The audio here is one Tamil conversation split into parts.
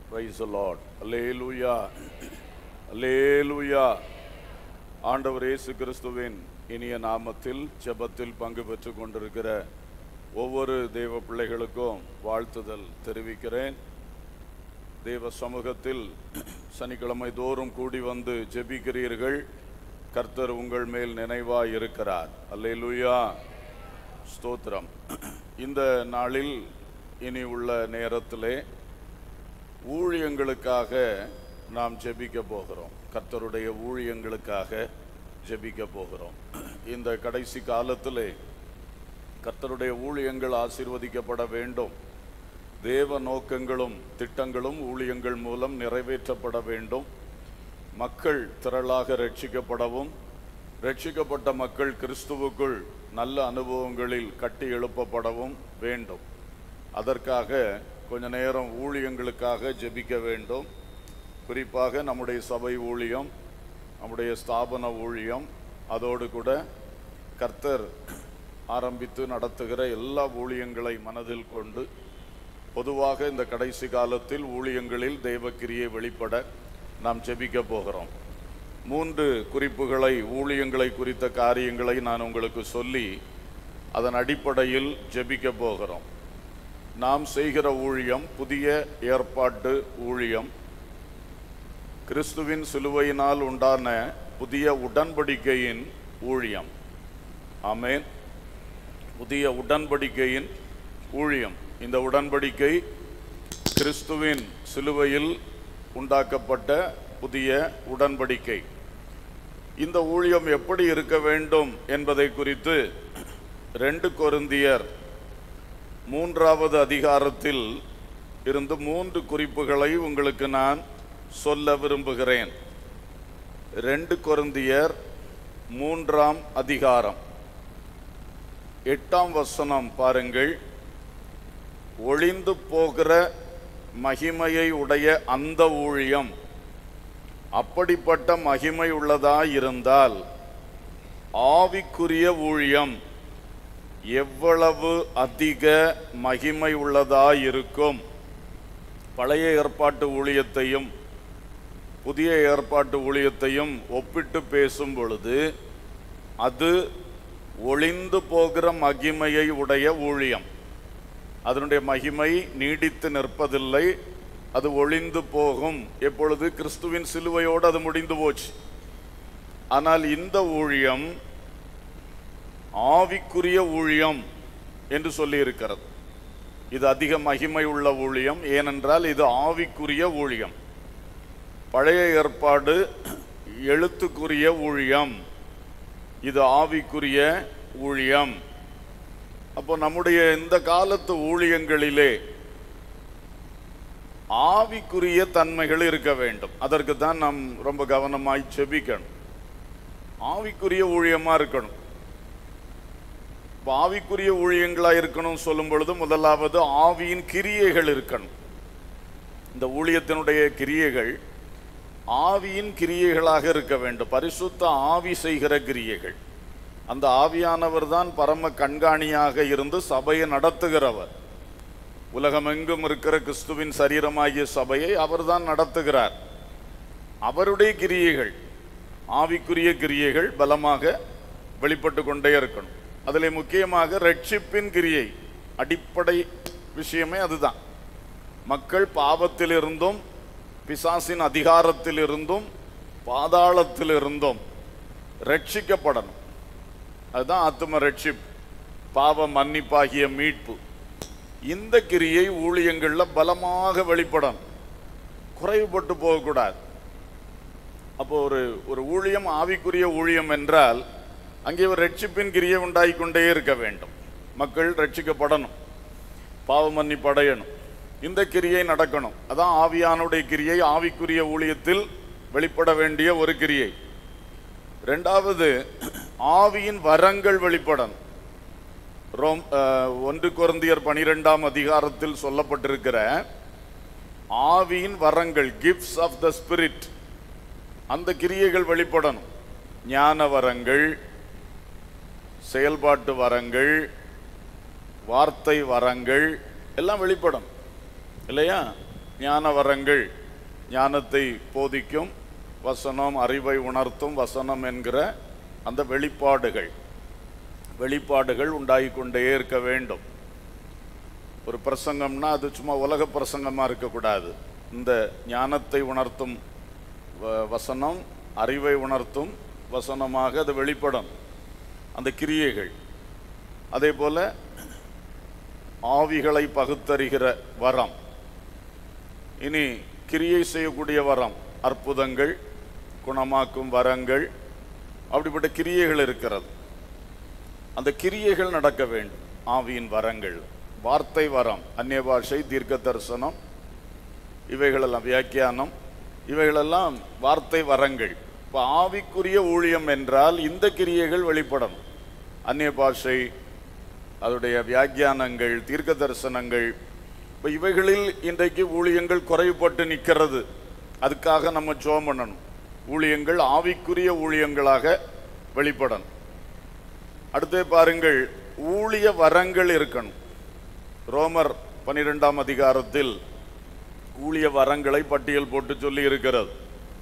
Praise the Lord. Alleluia. Alleluia. ஆண்டவர் இயேசு கிறிஸ்துவின் இனிய நாமத்தில் ஜெபத்தில் பங்கு பெற்றுக் கொண்டிருக்கிற ஒவ்வொரு தெய்வ பிள்ளைகளுக்கும் வாழ்த்துதல் தெரிவிக்கிறேன் தேவ சமூகத்தில் சனிக்கிழமை தோறும் கூடி வந்து ஜெபிக்கிறீர்கள் கர்த்தர் உங்கள் மேல் நினைவாய் இருக்கிறார் அல்லேலூயா ஸ்தோத்திரம் இந்த நாளில் இனி உள்ள நேரத்திலே ஊழியங்களுக்காக நாம் ஜெபிக்க போகிறோம் கர்த்தருடைய ஊழியங்களுக்காக ஜெபிக்க போகிறோம் இந்த கடைசி காலத்திலே கர்த்தருடைய ஊழியங்கள் ஆசீர்வதிக்கப்பட வேண்டும் தேவ நோக்கங்களும் திட்டங்களும் ஊழியங்கள் மூலம் நிறைவேற்றப்பட வேண்டும் மக்கள் திரளாக ரட்சிக்கப்படவும் ரட்சிக்கப்பட்ட மக்கள் கிறிஸ்துவுக்குள் நல்ல அனுபவங்களில் கட்டி எழுப்பப்படவும் வேண்டும் அதற்காக கொஞ்ச நேரம் ஊழியங்களுக்காக ஜெபிக்க வேண்டும் குறிப்பாக நம்முடைய சபை ஊழியம் நம்முடைய ஸ்தாபன ஊழியம் அதோடு கூட கர்த்தர் ஆரம்பித்து நடத்துகிற எல்லா ஊழியங்களை மனதில் கொண்டு பொதுவாக இந்த கடைசி காலத்தில் ஊழியங்களில் தெய்வக்கிரியை வெளிப்பட நாம் ஜெபிக்க போகிறோம் மூன்று குறிப்புகளை ஊழியங்களை குறித்த காரியங்களை நான் உங்களுக்கு சொல்லி அதன் அடிப்படையில் ஜெபிக்க போகிறோம் நாம் செய்கிற ஊழியம் புதிய ஏற்பாட்டு ஊழியம் கிறிஸ்துவின் சிலுவையினால் உண்டான புதிய உடன்படிக்கையின் ஊழியம் ஆமென் புதிய உடன்படிக்கையின் ஊழியம் இந்த உடன்படிக்கை கிறிஸ்துவின் சிலுவையில் உண்டாக்கப்பட்ட புதிய உடன்படிக்கை இந்த ஊழியம் எப்படி இருக்க வேண்டும் என்பதை குறித்து ரெண்டு கொருந்தியர் மூன்றாவது அதிகாரத்தில் இருந்து மூன்று குறிப்புகளை உங்களுக்கு நான் சொல்ல விரும்புகிறேன் ரெண்டு கொருந்தியர் மூன்றாம் அதிகாரம் எட்டாம் வசனம் பாருங்கள் ஒளிந்து போகிற மகிமையை உடைய அந்த ஊழியம் அப்படிப்பட்ட மகிமை உள்ளதாயிருந்தால் ஆவிக்குரிய ஊழியம் எவ்வளவு அதிக மகிமை உள்ளதாயிருக்கும் பழைய ஏற்பாட்டு ஊழியத்தையும் புதிய ஏற்பாட்டு ஊழியத்தையும் ஒப்பிட்டு பேசும் பொழுது அது ஒளிந்து போகிற மகிமையை உடைய ஊழியம் அதனுடைய மகிமை நீடித்து நிற்பதில்லை அது ஒளிந்து போகும் எப்பொழுது கிறிஸ்துவின் சிலுவையோடு அது முடிந்து போச்சு ஆனால் இந்த ஊழியம் ஆவிக்குரிய ஊழியம் என்று சொல்லி இருக்கிறது இது அதிக மகிமை உள்ள ஊழியம் ஏனென்றால் இது ஆவிக்குரிய ஊழியம் பழைய ஏற்பாடு எழுத்துக்குரிய ஊழியம் இது ஆவிக்குரிய ஊழியம் அப்போ நம்முடைய இந்த காலத்து ஊழியங்களிலே ஆவிக்குரிய தன்மைகள் இருக்க வேண்டும் அதற்கு தான் நாம் ரொம்ப கவனமாய் செபிக்கணும் ஆவிக்குரிய ஊழியமா இருக்கணும் இப்போ ஆவிக்குரிய ஊழியங்களா இருக்கணும் சொல்லும் பொழுது முதலாவது ஆவியின் கிரியைகள் இருக்கணும் இந்த ஊழியத்தினுடைய கிரியைகள் ஆவியின் கிரியைகளாக இருக்க வேண்டும் பரிசுத்த ஆவி செய்கிற கிரியைகள் அந்த ஆவியானவர் தான் பரம கண்காணியாக இருந்து சபையை நடத்துகிறவர் உலகமெங்கும் இருக்கிற கிறிஸ்துவின் சரீரமாகிய சபையை அவர்தான் நடத்துகிறார் அவருடைய கிரியைகள் ஆவிக்குரிய கிரியைகள் பலமாக வெளிப்பட்டு கொண்டே இருக்கணும் அதில் முக்கியமாக ரட்சிப்பின் கிரியை அடிப்படை விஷயமே அதுதான் மக்கள் பாவத்திலிருந்தும் பிசாசின் அதிகாரத்திலிருந்தும் பாதாளத்திலிருந்தும் ரட்சிக்கப்படணும் அதுதான் ஆத்ம ரட்சிப் பாவ மன்னிப்பாகிய மீட்பு இந்த கிரியை ஊழியங்கள்ல பலமாக வெளிப்படணும் குறைவுபட்டு போகக்கூடாது அப்போ ஒரு ஒரு ஊழியம் ஆவிக்குரிய ஊழியம் என்றால் அங்கே ஒரு ரட்சிப்பின் கிரியை உண்டாகி கொண்டே இருக்க வேண்டும் மக்கள் ரட்சிக்கப்படணும் பாவ மன்னிப்படையணும் இந்த கிரியை நடக்கணும் அதான் ஆவியானுடைய கிரியை ஆவிக்குரிய ஊழியத்தில் வெளிப்பட வேண்டிய ஒரு கிரியை ரெண்டாவது ஆவியின் வரங்கள் வெளிப்படணும் ரோம் அஹ், ஒன்று குருந்தியர் பனிரெண்டாம் அதிகாரத்தில் சொல்லப்பட்டிருக்கிற ஆவியின் வரங்கள் கிஃப்ட்ஸ் ஆஃப் த ஸ்பிரிட் அந்த கிரியைகள் வெளிப்படணும் ஞான வரங்கள் செயல்பாட்டு வரங்கள் வார்த்தை வரங்கள் எல்லாம் வெளிப்படும் இல்லையா ஞான வரங்கள் ஞானத்தை போதிக்கும் வசனம் அறிவை உணர்த்தும் வசனம் என்கிற அந்த வெளிப்பாடுகள் வெளிப்பாடுகள் உண்டாகிக் கொண்டே இருக்க வேண்டும் ஒரு பிரசங்கம்னா அது சும்மா உலக பிரசங்கமா இருக்கக்கூடாது இந்த ஞானத்தை உணர்த்தும் வ- வசனம் அறிவை உணர்த்தும் வசனமாக அது வெளிப்படும் அந்த கிரியைகள் அதே போல ஆவிகளை பகுத்தறிகிற வரம் இனி கிரியை செய்யக்கூடிய வரம் அற்புதங்கள் குணமாக்கும் வரங்கள் அப்படிப்பட்ட கிரியைகள் இருக்கிறது அந்த கிரியைகள் நடக்க வேண்டும் ஆவியின் வரங்கள் வார்த்தை வரம் அந்நிய பாஷை தீர்க்க தரிசனம் இவைகளெல்லாம் வியாக்கியானம் இவைகளெல்லாம் வார்த்தை வரங்கள் இப்போ ஆவிக்குரிய ஊழியம் என்றால் இந்த கிரியைகள் வெளிப்படணும் அந்நிய பாஷை அதோடைய வியாக்கியானங்கள் தீர்க்க தரிசனங்கள் இப்போ இவைகளில் இன்றைக்கு ஊழியங்கள் குறைவுபட்டு நிற்கிறது அதுக்காக நம்ம ஜோம் பண்ணணும் ஊழியங்கள் ஆவிக்குரிய ஊழியங்களாக வெளிப்படணும் அடுத்து பாருங்கள் ஊழிய வரங்கள் இருக்கணும் ரோமர் பனிரெண்டாம் அதிகாரத்தில் ஊழிய வரங்களை பட்டியல் போட்டு சொல்லி இருக்கிறது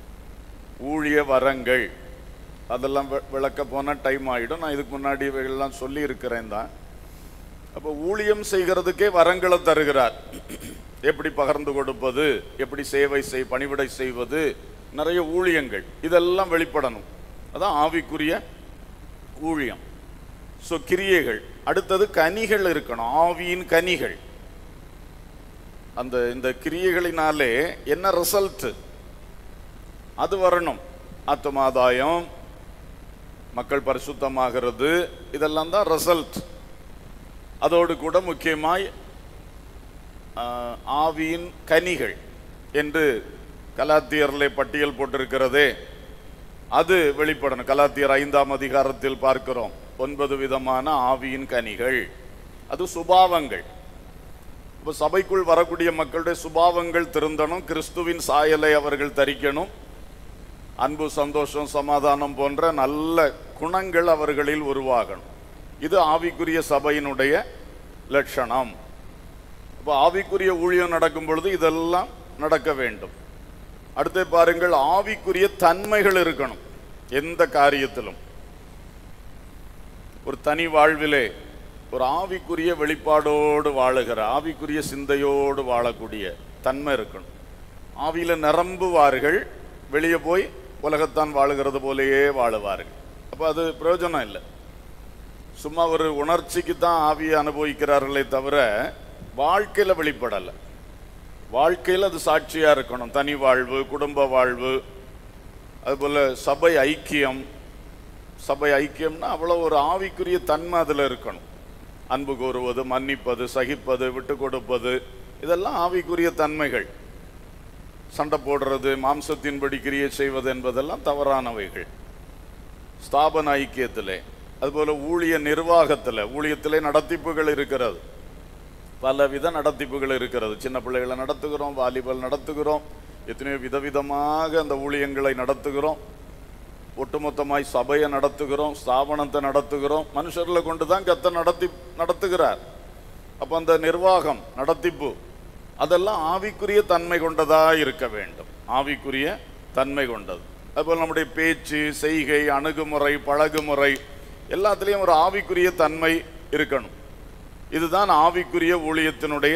ஊழிய வரங்கள் அதெல்லாம் வி- விளக்க போனா டைம் ஆயிடும் நான் இதுக்கு முன்னாடி இவைகள்லாம் சொல்லி இருக்கிறேன் தான் அப்போ ஊழியம் செய்கிறதுக்கே வரங்களை தருகிறார் எப்படி பகிர்ந்து கொடுப்பது எப்படி சேவை செய் பணிவிடை செய்வது நிறைய ஊழியங்கள் இதெல்லாம் வெளிப்படணும் அதான் ஆவிக்குரிய ஊழியம் ஸோ கிரியைகள் அடுத்தது கனிகள் இருக்கணும் ஆவியின் கனிகள் அந்த இந்த கிரியைகளினாலே என்ன ரிசல்ட் அது வரணும் ஆத்மாதாயம் மக்கள் பரிசுத்தமாகிறது இதெல்லாம் தான் ரிசல்ட் அதோடு கூட முக்கியமாய் ஆஹ், ஆவியின் கனிகள் என்று கலாத்தியர்ல பட்டியல் போட்டிருக்கிறதே அது வெளிப்படணும் கலாத்தியர் ஐந்தாம் அதிகாரத்தில் பார்க்கிறோம் ஒன்பது விதமான ஆவியின் கனிகள் அது சுபாவங்கள் இப்போ சபைக்குள் வரக்கூடிய மக்களுடைய சுபாவங்கள் திருந்தணும் கிறிஸ்துவின் சாயலை அவர்கள் தரிக்கணும் அன்பு சந்தோஷம் சமாதானம் போன்ற நல்ல குணங்கள் அவர்களில் உருவாகணும் இது ஆவிக்குரிய சபையினுடைய லட்சணம் இப்போ ஆவிக்குரிய ஊழியம் நடக்கும் பொழுது இதெல்லாம் நடக்க வேண்டும் அடுத்து பாருங்கள் ஆவிக்குரிய தன்மைகள் இருக்கணும் எந்த காரியத்திலும் ஒரு தனி வாழ்விலே ஒரு ஆவிக்குரிய வெளிப்பாடோடு வாழுகிற ஆவிக்குரிய சிந்தையோடு வாழக்கூடிய தன்மை இருக்கணும் ஆவியில நிரம்புவார்கள் வெளியே போய் உலகத்தான் வாழுகிறது போலேயே வாழுவார்கள் அப்போ அது பிரயோஜனம் இல்லை சும்மா ஒரு உணர்ச்சிக்கு தான் ஆவியை அனுபவிக்கிறார்களே தவிர வாழ்க்கையில வெளிப்படலை வாழ்க்கையில் அது சாட்சியா இருக்கணும் தனி வாழ்வு குடும்ப வாழ்வு அதுபோல சபை ஐக்கியம் சபை ஐக்கியம்னா அவ்வளோ ஒரு ஆவிக்குரிய தன்மை அதில் இருக்கணும் அன்பு கூறுவது மன்னிப்பது சகிப்பது விட்டு கொடுப்பது இதெல்லாம் ஆவிக்குரிய தன்மைகள் சண்டை போடுறது மாம்சத்தின்படி கிரியை செய்வது என்பதெல்லாம் தவறானவைகள் ஸ்தாபன ஐக்கியத்திலே அதுபோல ஊழிய நிர்வாகத்தில் ஊழியத்திலே நடத்திப்புகள் இருக்கிறது பலவித நடத்திப்புகள் இருக்கிறது சின்ன பிள்ளைகளை நடத்துகிறோம் வாலிபல் நடத்துகிறோம் எத்தனையோ விதவிதமாக அந்த ஊழியங்களை நடத்துகிறோம் ஒட்டுமொத்தமாய் சபையை நடத்துகிறோம் ஸ்தாபனத்தை நடத்துகிறோம் மனுஷர்களை கொண்டு தான் கத்த நடத்தி நடத்துகிறார் அப்போ அந்த நிர்வாகம் நடத்திப்பு அதெல்லாம் ஆவிக்குரிய தன்மை கொண்டதா இருக்க வேண்டும் ஆவிக்குரிய தன்மை கொண்டது அதுபோல் நம்முடைய பேச்சு செய்கை அணுகுமுறை பழகுமுறை எல்லாத்துலேயும் ஒரு ஆவிக்குரிய தன்மை இருக்கணும் இதுதான் ஆவிக்குரிய ஊழியத்தினுடைய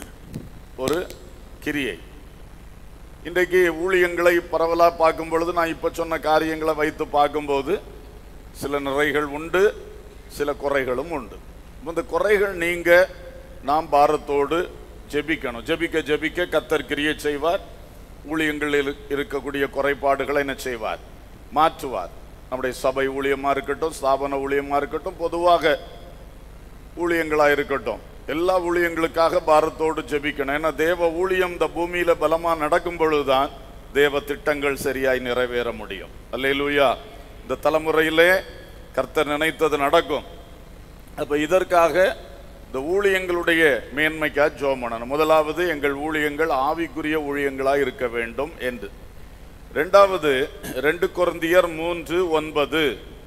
ஒரு கிரியை இன்றைக்கு ஊழியங்களை பரவலாக பார்க்கும் பொழுது நான் இப்போ சொன்ன காரியங்களை வைத்து பார்க்கும்போது சில நிறைகள் உண்டு சில குறைகளும் உண்டு இந்த குறைகள் நீங்க நாம் பாரத்தோடு ஜெபிக்கணும் ஜெபிக்க ஜெபிக்க கத்தர் கிரியை செய்வார் ஊழியங்களில் இருக்கக்கூடிய குறைபாடுகளை என்ன செய்வார் மாற்றுவார் நம்முடைய சபை ஊழியமா இருக்கட்டும் ஸ்தாபன ஊழியமா இருக்கட்டும் பொதுவாக ஊழியங்களா இருக்கட்டும் எல்லா ஊழியங்களுக்காக பாரத்தோடு ஜெபிக்கணும் ஏன்னா தேவ ஊழியம் இந்த பூமியில பலமா நடக்கும் பொழுதுதான் தேவ திட்டங்கள் சரியாய் நிறைவேற முடியும் அல்லேலூயா இந்த தலைமுறையிலே கர்த்தர் நினைத்தது நடக்கும் அப்ப இதற்காக இந்த ஊழியங்களுடைய மேன்மைக்காக ஜோம் பண்ணணும் முதலாவது எங்கள் ஊழியங்கள் ஆவிக்குரிய ஊழியங்களாய் இருக்க வேண்டும் என்று ரெண்டாவது ரெண்டு கொரிந்தியர் மூன்று ஒன்பது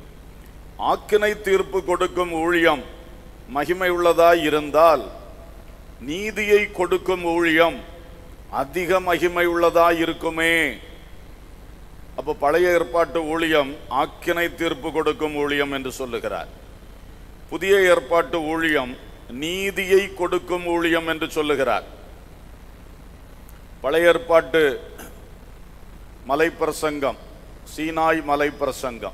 ஆக்கினை தீர்ப்பு கொடுக்கும் ஊழியம் மகிமை உள்ளதாய் இருந்தால் நீதியை கொடுக்கும் ஊழியம் அதிக மகிமை உள்ளதா இருக்குமே அப்ப பழைய ஏற்பாட்டு ஊழியம் ஆக்கினை தீர்ப்பு கொடுக்கும் ஊழியம் என்று சொல்லுகிறார் புதிய ஏற்பாட்டு ஊழியம் நீதியை கொடுக்கும் ஊழியம் என்று சொல்லுகிறார் பழைய ஏற்பாட்டு மலை பிரசங்கம் சீனாய் மலை பிரசங்கம்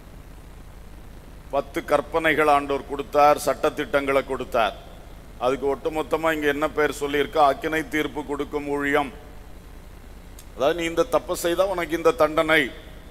பத்து கற்பனைகள் ஆண்டோர் கொடுத்தார் சட்டத்திட்டங்களை கொடுத்தார் அதுக்கு ஒட்டுமொத்தமா இங்க என்ன பேர் சொல்லியிருக்கா அக்கினை தீர்ப்பு கொடுக்கும் ஊழியம் அதாவது நீ இந்த தப்பை செய்தா உனக்கு இந்த தண்டனை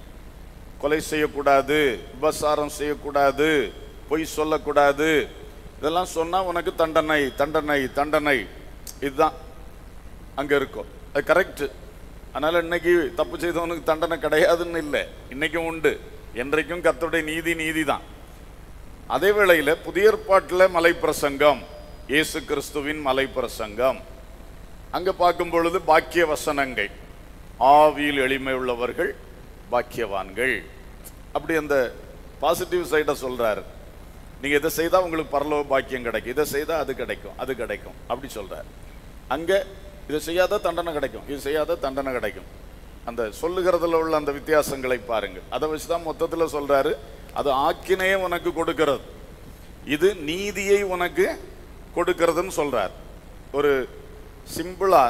கொலை செய்யக்கூடாது விபசாரம் செய்யக்கூடாது பொய் சொல்லக்கூடாது இதெல்லாம் சொன்னா உனக்கு தண்டனை தண்டனை தண்டனை இதுதான் அங்க இருக்கும் அது கரெக்ட் அதனால இன்னைக்கு தப்பு செய்தவனுக்கு தண்டனை கிடையாதுன்னு இல்லை இன்னைக்கும் உண்டு என்றைக்கும் கர்த்தருடைய நீதி நீதி தான் அதே வேளையில புதிய ஏற்பாட்டில் மலை பிரசங்கம் இயேசு கிறிஸ்துவின் மலை பிரசங்கம் அங்க பார்க்கும் பொழுது பாக்கிய வசனங்கள் ஆவியில் எளிமை உள்ளவர்கள் பாக்கியவான்கள் அப்படி அந்த பாசிட்டிவ் சைடை சொல்றாரு நீங்க இதை செய்தா உங்களுக்கு பரலோக பாக்கியம் கிடைக்கும் இதை செய்தா அது கிடைக்கும் அது கிடைக்கும் அப்படி சொல்றாரு அங்க இதை செய்யாத தண்டனை கிடைக்கும் இது செய்யாத தண்டனை கிடைக்கும் அந்த சொல்லுகிறதுல உள்ள அந்த வித்தியாசங்களை பாருங்கள் அதை வச்சுதான் மொத்தத்துல சொல்றாரு அது ஆக்கினையே உனக்கு கொடுக்கிறது இது நீதியை உனக்கு கொடுக்கிறதுன்னு சொல்றார் ஒரு சிம்பிளா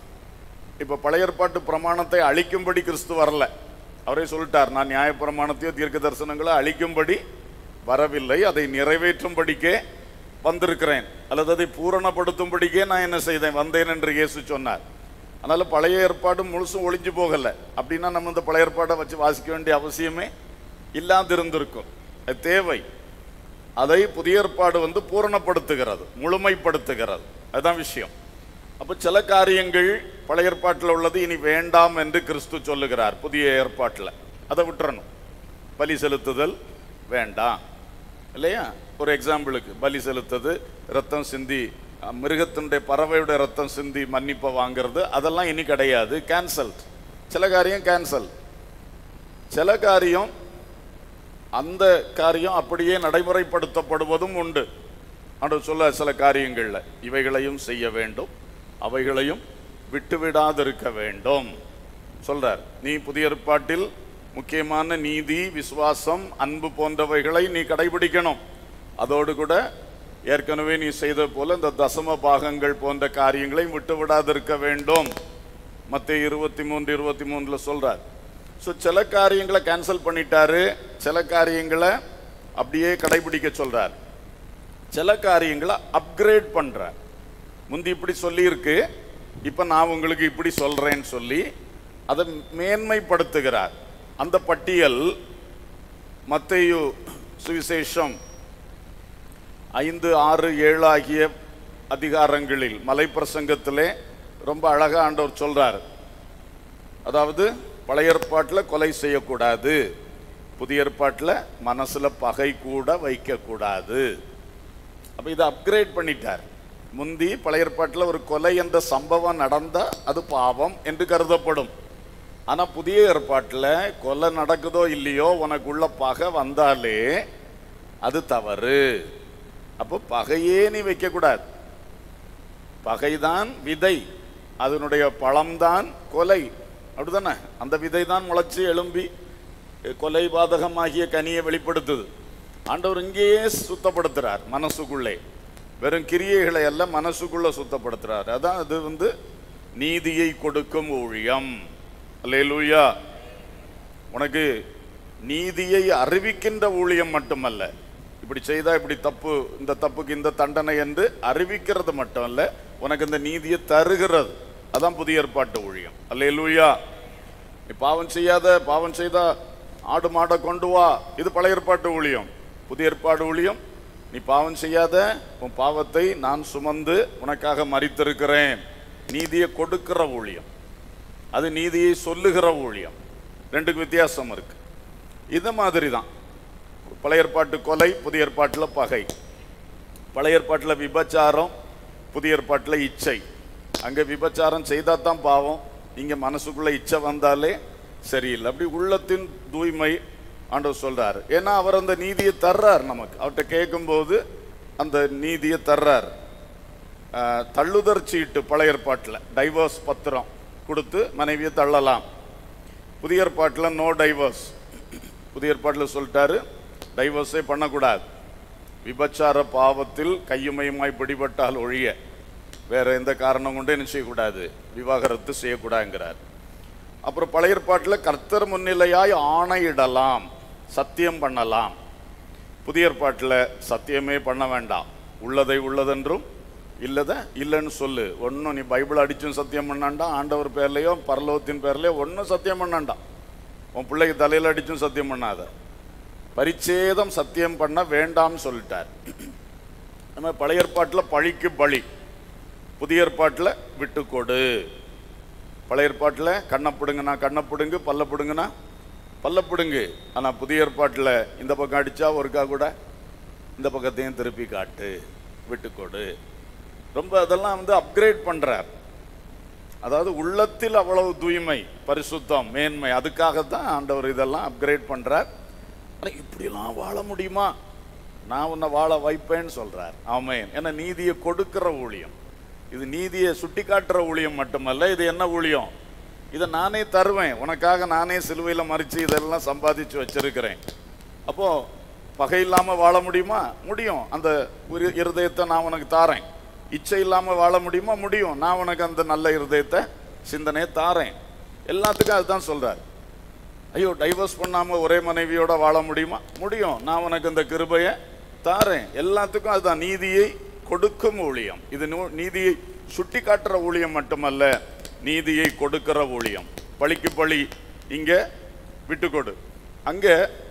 இப்ப பழைய ஏற்பாட்டு பிரமாணத்தை அழிக்கும்படி கிறிஸ்து வரல அவரே சொல்லிட்டார் நான் நியாய பிரமாணத்தையோ தீர்க்க தரிசனங்களோ அழிக்கும்படி வரவில்லை அதை நிறைவேற்றும்படிக்கே வந்திருக்கிறேன் அல்லது அதை பூரணப்படுத்தும்படிக்கே நான் என்ன செய்தேன் வந்தேன் என்று இயேசு சொன்னார் அதனால பழைய ஏற்பாடு முழுசும் ஒளிஞ்சு போகல அப்படின்னா நம்ம இந்த பழைய ஏற்பாடை வச்சு வாசிக்க வேண்டிய அவசியமே இல்லாதிருந்திருக்கும் அது தேவை அதை புதிய ஏற்பாடு வந்து பூரணப்படுத்துகிறது முழுமைப்படுத்துகிறது அதுதான் விஷயம் அப்ப சில காரியங்கள் பழைய ஏற்பாட்டில் உள்ளது இனி வேண்டாம் என்று கிறிஸ்து சொல்லுகிறார் புதிய ஏற்பாட்டில் அதை விட்டுறணும் பலி செலுத்துதல் வேண்டாம் இல்லையா ஒரு எக்ஸாம்பிளுக்கு பலி செலுத்தது ரத்தம் சிந்தி அஹ், மிருகத்தினுடைய பறவையோட ரத்தம் சிந்தி மன்னிப்பை வாங்குறது அதெல்லாம் இனி கிடையாது கேன்சல் சில காரியம் கேன்சல் சில காரியம் அந்த காரியம் அப்படியே நடைமுறைப்படுத்தப்படுவதும் உண்டு ஆண்டவர் சொல்ல சில காரியங்கள்ல இவைகளையும் செய்ய வேண்டும் அவைகளையும் விட்டுவிடாதிருக்க வேண்டும் சொல்றார் நீ புதிய ஏற்பாட்டில் முக்கியமான நீதி விசுவாசம் அன்பு போன்றவைகளை நீ கடைபிடிக்கணும் அதோடு கூட ஏற்கனவே நீ செய்த போல இந்த தசம பாகங்கள் போன்ற காரியங்களை விட்டு விடாதிருக்க வேண்டும் மத்திய இருபத்தி மூன்று இருபத்தி மூணுல சொல்றார் ஸோ சில காரியங்களை கேன்சல் பண்ணிட்டாரு சில காரியங்களை அப்படியே கடைபிடிக்க சொல்றார் சில காரியங்களை அப்கிரேட் பண்றார் முந்தி இப்படி சொல்லியிருக்கு இப்ப நான் உங்களுக்கு இப்படி சொல்றேன்னு சொல்லி அதை மேன்மைப்படுத்துகிறார் அந்த பட்டியல் மத்தேயு சுவிசேஷம் ஐந்து ஆறு ஏழு ஆகிய அதிகாரங்களில் மலைப்பிரசங்கத்திலே ரொம்ப அழகா ஆண்டவர் சொல்றார் அதாவது பழைய ஏற்பாட்டில் கொலை செய்யக்கூடாது புதிய ஏற்பாட்டில் மனசுல பகை கூட வைக்கக்கூடாது அப்ப இதை அப்கிரேட் பண்ணிட்டார் முந்தி பழைய ஏற்பாட்டில் ஒரு கொலை என்ற சம்பவம் நடந்தா அது பாவம் என்று கருதப்படும் ஆனா புதிய ஏற்பாட்டில் கொலை நடக்குதோ இல்லையோ உனக்குள்ள பகை வந்தாலே அது தவறு அப்போ பகையே நீ வைக்கக்கூடாது பகைதான் விதை அதனுடைய பழம்தான் கொலை அப்படிதானே அந்த விதை தான் முளைச்சு எழும்பி கொலை பாதகமாகிய கனியை வெளிப்படுத்துது ஆண்டவர் இங்கேயே சுத்தப்படுத்துறார் மனசுக்குள்ளே வெறும் கிரியைகளை எல்லாம் மனசுக்குள்ள சுத்தப்படுத்துறார் அதான் அது வந்து நீதியை கொடுக்கும் ஊழியம் அல்லேலூயா உனக்கு நீதியை அறிவிக்கின்ற ஊழியம் மட்டுமல்ல இப்படி செய்தா இப்படி தப்பு இந்த தப்புக்கு இந்த தண்டனை என்று அறிவிக்கிறது மட்டுமல்ல உனக்கு இந்த நீதியை தருகிறது அதான் புதிய ஏற்பாட்டு ஊழியம் அல்லேலூயா நீ பாவம் செய்யாத பாவம் செய்தா ஆடு மாடை கொண்டு வா இது பழைய ஏற்பாட்டு ஊழியம் புதிய ஏற்பாடு ஊழியம் நீ பாவம் செய்யாத உன் பாவத்தை நான் சுமந்து உனக்காக மறித்திருக்கிறேன் நீதியை கொடுக்கிற ஊழியம் அது நீதியை சொல்லுகிற ஊழியம் ரெண்டுக்கு வித்தியாசம் இருக்கு இது மாதிரி தான் பழைய ஏற்பாட்டு கொலை புதிய ஏற்பாட்டில் பகை பழைய ஏற்பாட்டில் விபச்சாரம் புதிய ஏற்பாட்டில் இச்சை அங்கே விபச்சாரம் செய்தா தான் பாவம் இங்கே மனசுக்குள்ள இச்சை வந்தாலே சரியில்லை அப்படி உள்ளத்தின் தூய்மை ஆண்டவர் சொல்றாரு ஏன்னா அவர் அந்த நீதியை தர்றார் நமக்கு அவர்கிட்ட கேட்கும்போது அந்த நீதியை தர்றார் அஹ், தள்ளுதற் சீட்டு பழைய ஏற்பாட்டில் டைவர்ஸ் பத்திரம் கொடுத்து மனைவியை தள்ளலாம் புதிய ஏற்பாட்டில் நோ டைவர்ஸ் புதிய ஏற்பாட்டில் சொல்லிட்டாரு டைவர்ஸே பண்ணக்கூடாது விபச்சார பாவத்தில் கையுமையுமாய் பிடிபட்டால் ஒழிய வேற எந்த காரணம் கொண்டு என்ன செய்யக்கூடாது விவாகரத்து செய்யக்கூடாதுங்கிறார் அப்புறம் பழைய ஏற்பாட்டில் கர்த்தர் முன்னிலையாய் ஆணையிடலாம் சத்தியம் பண்ணலாம் புதிய ஏற்பாட்டில் சத்தியமே பண்ண வேண்டாம் உள்ளதை உள்ளதென்றும் இல்லத இல்லைன்னு சொல்லு ஒன்றும் நீ பைபிள் அடிச்சும் சத்தியம் பண்ணாண்டா ஆண்டவர் பேர்லையோ பரலோகத்தின் பேர்லையோ ஒன்றும் சத்தியம் பண்ணாண்டாம் உன் பிள்ளைக்கு தலையில் அடிச்சும் சத்தியம் பண்ணாத பரிச்சேதம் சத்தியம் பண்ண வேண்டாம்னு சொல்லிட்டார் நம்ம பழைய ஏற்பாட்டில் பழிக்கு பழி புதிய ஏற்பாட்டில் விட்டு கொடு பழைய ஏற்பாட்டில் கண்ணை பிடுங்கண்ணா கண்ணை பிடுங்கு பல்ல பிடுங்கண்ணா பல்ல பிடுங்கு ஆனால் புதிய ஏற்பாட்டில் இந்த பக்கம் அடித்தா ஒருக்கா கூட இந்த பக்கத்தையும் திருப்பி காட்டு விட்டு கொடு ரொம்ப அதெல்லாம் வந்து அப்கிரேட் பண்ணுறார் அதாவது உள்ளத்தில் அவ்வளவு தூய்மை பரிசுத்தம் மேன்மை அதுக்காகத்தான் ஆண்டவர் இதெல்லாம் அப்கிரேட் பண்றார் ஆனா இப்படிலாம் வாழ முடியுமா நான் உன்னை வாழ வைப்பேன்னு சொல்றார் ஆமென் ஏன்னா நீதியை கொடுக்கிற ஊழியம் இது நீதியை சுட்டி காட்டுற ஊழியம் மட்டுமல்ல இது என்ன ஊழியம் இதை நானே தருவேன் உனக்காக நானே சிலுவையில் மறித்து இதெல்லாம் சம்பாதிச்சு வச்சிருக்கிறேன் அப்போ பகை இல்லாம வாழ முடியுமா முடியும் அந்த ஒரு இருதயத்தை நான் உனக்கு தாரேன் இச்சை இல்லாம வாழ முடியுமா முடியும் நான் உனக்கு அந்த நல்ல இருதயத்தை சிந்தனையை தாரேன் எல்லாத்துக்கும் அதுதான் சொல்றார் ஐயோ டைவர்ஸ் பண்ணாம ஒரே மனைவியோட வாழ முடியுமா முடியும் நான் உனக்கு இந்த கிருபையை தாரேன் எல்லாத்துக்கும் அதுதான் நீதியை கொடுக்கும் ஊழியம் இது நூ- நீதியை சுட்டி காட்டுற ஊழியம் மட்டுமல்ல நீதியை கொடுக்கிற ஊழியம் பழிக்கு பழி இங்க விட்டு கொடு அங்க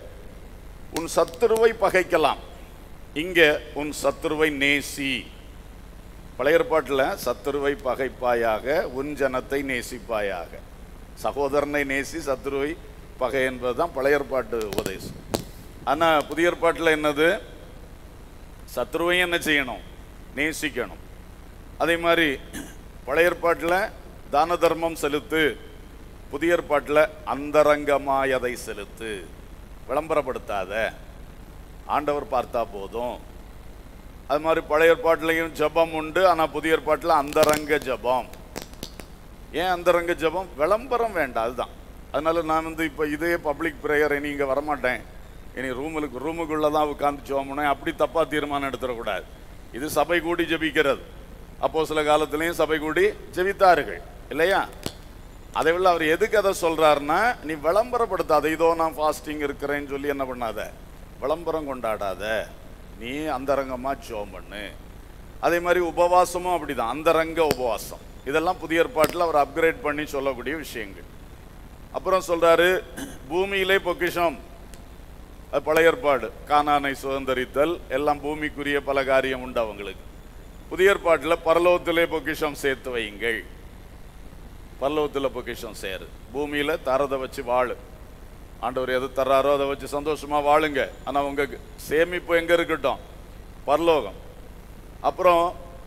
உன் சத்துருவை பகைக்கலாம் இங்க உன் சத்துருவை நேசி பழைய ஏற்பாட்டில் சத்துருவை பகைப்பாயாக உன் ஜனத்தை நேசிப்பாயாக சகோதரனை நேசி சத்துருவை பகை என்பதுதான் பழைய ஏற்பாட்டு உபதேசம் ஆனா புதிய ஏற்பாட்டில் என்னது சத்துருவையும் என்ன செய்யணும் நேசிக்கணும் அதே மாதிரி பழைய ஏற்பாட்டில் தான தர்மம் செலுத்து புதிய ஏற்பாட்டில் அந்தரங்கமாய் அதை செலுத்து விளம்பரப்படுத்தாத ஆண்டவர் பார்த்தா போதும் அது மாதிரி பழைய ஏற்பாட்டிலையும் ஜெபம் உண்டு ஆனால் புதிய ஏற்பாட்டில் அந்தரங்க ஜெபம் ஏன் அந்தரங்க ஜெபம் விளம்பரம் வேண்டாம் அதுதான் அதனால நான் வந்து இப்போ இதே பப்ளிக் ப்ரேயர் இனி இங்கே வரமாட்டேன் இனி ரூமுக்கு ரூமுக்குள்ளே தான் உட்காந்து ஜோமனேன் அப்படி தப்பாக தீர்மானம் எடுத்துடக்கூடாது இது சபை கூடி ஜெபிக்கிறது அப்போ சில காலத்துலேயும் சபை கூடி ஜெபித்தார்கள் இல்லையா அதை விட அவர் எதுக்கு அதை சொல்றாருன்னா நீ விளம்பரப்படுத்தாத இதோ நான் ஃபாஸ்டிங் இருக்கிறேன்னு சொல்லி என்ன பண்ணாத விளம்பரம் கொண்டாடாத நீ அந்தரங்கமா ஜோம் பண்ணு அதே மாதிரி உபவாசமும் அப்படிதான் அந்தரங்க உபவாசம் இதெல்லாம் புதிய ஏற்பாட்டில் அவர் அப்கிரேட் பண்ணி சொல்லக்கூடிய விஷயங்கள் அப்புறம் சொல்றாரு பூமியிலே பொக்கிஷம் அது பழைய ஏற்பாடு கானானை சுதந்தரித்தல் எல்லாம் பூமிக்குரிய பல காரியம் உண்டு அவங்களுக்கு புதிய ஏற்பாட்டில் பரலோகத்திலே பொக்கிஷம் சேர்த்து வையுங்கள் பரலோகத்தில் பொக்கிஷம் சேரு பூமியில தரதை வச்சு வாழு ஆண்டவர் எது தர்றாரோ அதை வச்சு சந்தோஷமா வாழுங்க ஆனா உங்க சேமிப்பு எங்க இருக்கட்டும் பரலோகம் அப்புறம்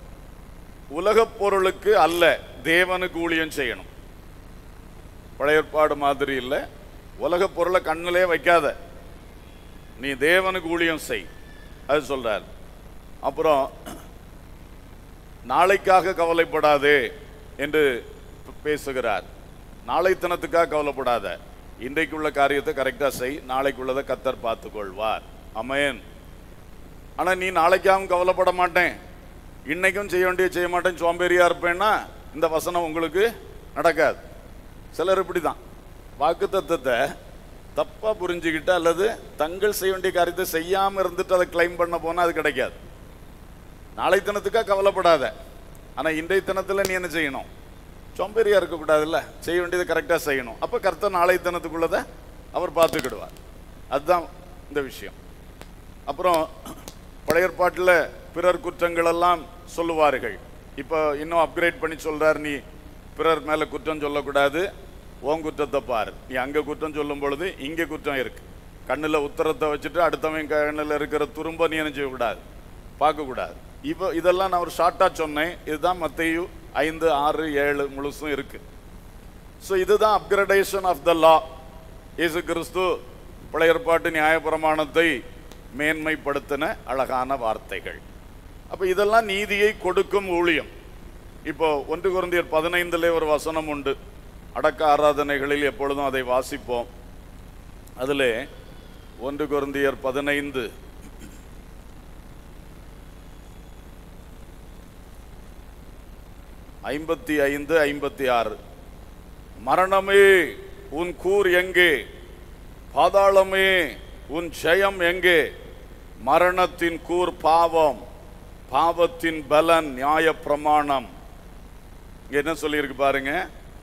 உலகப் பொருளுக்கு அல்ல தேவனுக்கு ஊழியம் செய்யணும் பழைய ஏற்பாடு மாதிரி இல்லை உலகப் பொருளை கண்ணிலே வைக்காத நீ தேவனுக்கு ஊழியம் செய் அது சொல்றார் அப்புறம் நாளைக்காக கவலைப்படாதே என்று பேசுகிறார் நாளைத்தனத்துக்காக கவலைப்படாத இன்றைக்குள்ள காரியத்தை கரெக்டாக செய் நாளைக்குள்ளதை கத்தர் பார்த்துக் கொள்வார் அமேன் ஆனால் நீ நாளைக்காகவும் கவலைப்பட மாட்டேன் இன்னைக்கும் செய்ய வேண்டிய செய்ய மாட்டேன் சோம்பேறியா இருப்பேன்னா இந்த வசனம் உங்களுக்கு நடக்காது சிலர் இப்படி தான் வாக்கு தத்துவத்தை தப்பாக புரிஞ்சுக்கிட்டு அல்லது தங்கள் செய்ய வேண்டிய காரியத்தை செய்யாமல் இருந்துட்டு அதை கிளைம் பண்ண போனால் அது கிடைக்காது நாளை தினத்துக்காக கவலைப்படாத ஆனால் இன்றைய தினத்தில் நீ என்ன செய்யணும் சோம்பேறியா இருக்கக்கூடாதுல்ல செய்ய வேண்டியதை கரெக்டாக செய்யணும் அப்போ கர்த்தர் நாளை தினத்துக்குள்ளதை அவர் பார்த்துக்கிடுவார் அதுதான் இந்த விஷயம் அப்புறம் பழைய ஏற்பாட்டில் பிறர் குற்றங்கள் எல்லாம் சொல்லுவார்கள் இப்போ இன்னும் அப்கிரேட் பண்ணி சொல்றார் நீ பிறர் மேலே குற்றம் சொல்லக்கூடாது உன் குற்றத்தை பாரு நீ அங்கே குற்றம் சொல்லும் பொழுது இங்கே குற்றம் இருக்கு கண்ணில் உத்தரத்தை வச்சுட்டு அடுத்தவன் கண்ணில் இருக்கிற துரும்ப நீ என்ன செய்யக்கூடாது பார்க்கக்கூடாது இப்போ இதெல்லாம் நான் ஒரு ஷார்ட்டாக சொன்னேன் இதுதான் மத்தையு ஐந்து ஆறு ஏழு முழுசும் இருக்கு ஸோ இதுதான் அப்கிரடேஷன் ஆஃப் த லா இயேசு கிறிஸ்து பழைய ஏற்பாட்டு நியாயப்பிரமாணத்தை மேன்மைப்படுத்தின அழகான வார்த்தைகள் அப்ப இதெல்லாம் நீதியை கொடுக்கும் ஊழியம் இப்போ ஒன்று குருந்தியர் பதினைந்துல ஒரு வசனம் உண்டு அடக்க ஆராதனைகளில் எப்பொழுதும் அதை வாசிப்போம் அதிலே ஒன்று குருந்தியர் பதினைந்து ஐம்பத்தி ஐந்து ஐம்பத்தி ஆறு மரணமே உன் கூர் எங்கே பாதாளமே உன் ஜெயம் எங்கே மரணத்தின் கூர் பாவம் பாவத்தின் பலன் நியாய பிரமாணம் இங்க என்ன சொல்லியிருக்கு பாருங்க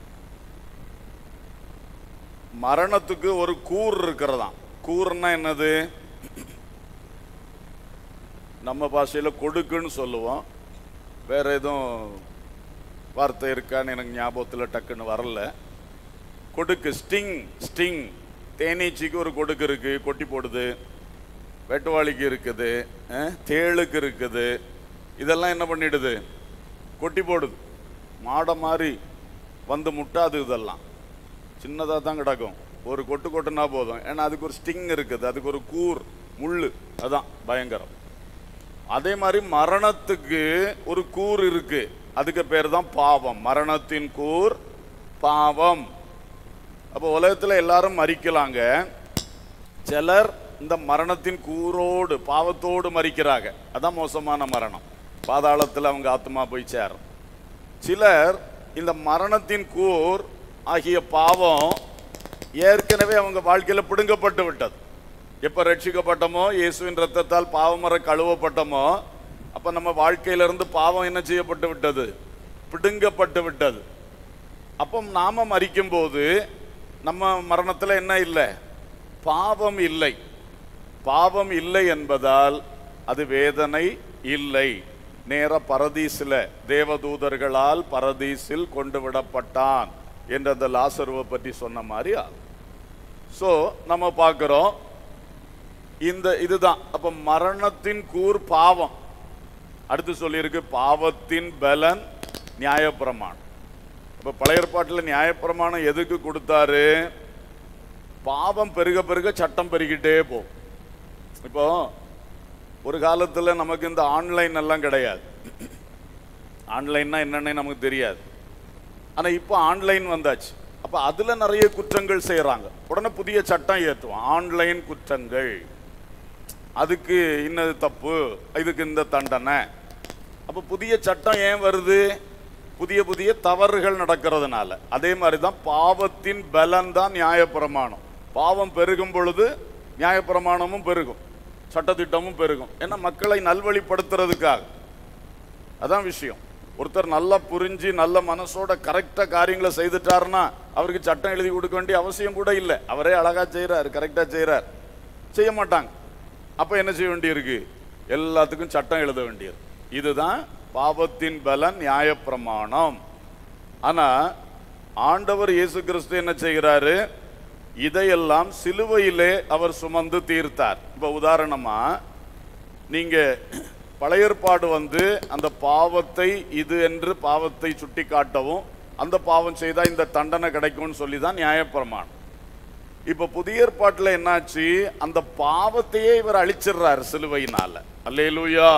மரணத்துக்கு ஒரு கூர் இருக்கிறதாம் கூர்னா என்னது நம்ம பாஷையில கொடுக்குன்னு சொல்லுவோம் வேற எதுவும் வார்த்தை இருக்கான்னு எனக்கு ஞாபகத்தில் டக்குன்னு வரல கொடுக்கு ஸ்டிங் ஸ்டிங் தேனீச்சிக்கு ஒரு கொடுக்கு இருக்கு கொட்டி போடுது வெட்டுவாளிக்கு இருக்குது அஹ், தேளுக்கு இருக்குது இதெல்லாம் என்ன பண்ணிடுது கொட்டி போடுது மாடை மாதிரி வந்து முட்டாது இதெல்லாம் சின்னதாக தான் கிடக்கும் ஒரு கொட்டு கொட்டுனா போதும் ஏன்னா அதுக்கு ஒரு ஸ்டிங் இருக்குது அதுக்கு ஒரு கூர் முள்ளு அதான் பயங்கரம் அதே மாதிரி மரணத்துக்கு ஒரு கூர் இருக்கு அதுக்கு பேர் தான் பாவம் மரணத்தின் கூர் பாவம் அப்போ உலகத்துல எல்லாரும் மறிக்கலாங்க சிலர் இந்த மரணத்தின் கூரோடு பாவத்தோடு மறிக்கிறாங்க அதான் மோசமான மரணம் பாதாளத்தில் அவங்க ஆத்மா போய் சேரும் சிலர் இந்த மரணத்தின் கூர் ஆகிய பாவம் ஏற்கனவே அவங்க வாழ்க்கையில பிடுங்கப்பட்டு விட்டது எப்ப ரட்சிக்கப்பட்டோமோ இயேசுவின் ரத்தத்தால் பாவமர கழுவப்பட்டோமோ அப்ப நம்ம வாழ்க்கையிலிருந்து பாவம் என்ன செய்யப்பட்டு விட்டது பிடுங்கப்பட்டு விட்டது அப்போ நாம மறிக்கும் போது நம்ம மரணத்துல என்ன இல்லை பாவம் இல்லை பாவம் இல்லை என்பதால் அது வேதனை இல்லை நேர பரதீசில தேவதூதர்களால் பரதீசில் கொண்டு விடப்பட்டான் என்ற அந்த லாசருவை பற்றி சொன்ன மாதிரி ஸோ நம்ம பார்க்கிறோம் இந்த இதுதான் அப்ப மரணத்தின் கூர் பாவம் அடுத்து சொல்லியிருக்கு பாவத்தின் பலன் நியாயப்பிரமாணம் இப்ப பழைய ஏற்பாட்டில் நியாயப்பிரமாணம் எதுக்கு கொடுத்தாரு பாவம் பெருக பெருக சட்டம் பெருகிட்டே போகும் இப்போ ஒரு காலத்துல நமக்கு இந்த ஆன்லைன் எல்லாம் கிடையாது ஆன்லைன்னா என்னன்னு நமக்கு தெரியாது ஆனா இப்போ ஆன்லைன் வந்தாச்சு அப்ப அதுல நிறைய குற்றங்கள் செய்யறாங்க உடனே புதிய சட்டம் ஏற்றுவோம் ஆன்லைன் குற்றங்கள் அதுக்கு இன்னது தப்பு இதுக்கு இந்த தண்டனை அப்ப புதிய சட்டம் ஏன் வருது புதிய புதிய தவறுகள் நடக்கிறதுனால அதே மாதிரி தான் பாவத்தின் பலன் தான் நியாயப்பிரமாணம் பாவம் பெருகும் பொழுது நியாயப்பிரமாணமும் பெருகும் சட்டத்திட்டமும் பெருகும் ஏன்னா மக்களை நல்வழிப்படுத்துறதுக்காக அதான் விஷயம் ஒருத்தர் நல்லா புரிஞ்சு நல்ல மனசோட கரெக்டா காரியங்களை செய்துட்டாருன்னா அவருக்கு சட்டம் எழுதி கொடுக்க வேண்டிய அவசியம் கூட இல்லை அவரே அழகா செய்றாரு கரெக்டா செய்றார் செய்ய மாட்டாங்க அப்ப என்ன செய்ய வேண்டியிருக்கு எல்லாத்துக்கும் சட்டம் எழுத வேண்டியது இதுதான் பாவத்தின் பலன் நியாயப்பிரமாணம் ஆனா ஆண்டவர் இயேசு கிறிஸ்து என்ன செய்கிறாரு இதையெல்லாம் சிலுவையிலே அவர் சுமந்து தீர்த்தார் இப்ப உதாரணமா நீங்க பழைய ஏற்பாடு வந்து அந்த பாவத்தை இது என்று பாவத்தை சுட்டி காட்டவும் அந்த பாவம் செய்தா இந்த தண்டனை கிடைக்கும்னு சொல்லி தான் நியாயப்பிரமாணம் இப்ப புதிய ஏற்பாட்டுல என்னாச்சு அந்த பாவத்தையே இவர் அழிச்சிடுறாரு சிலுவையினால அல்லேலூயா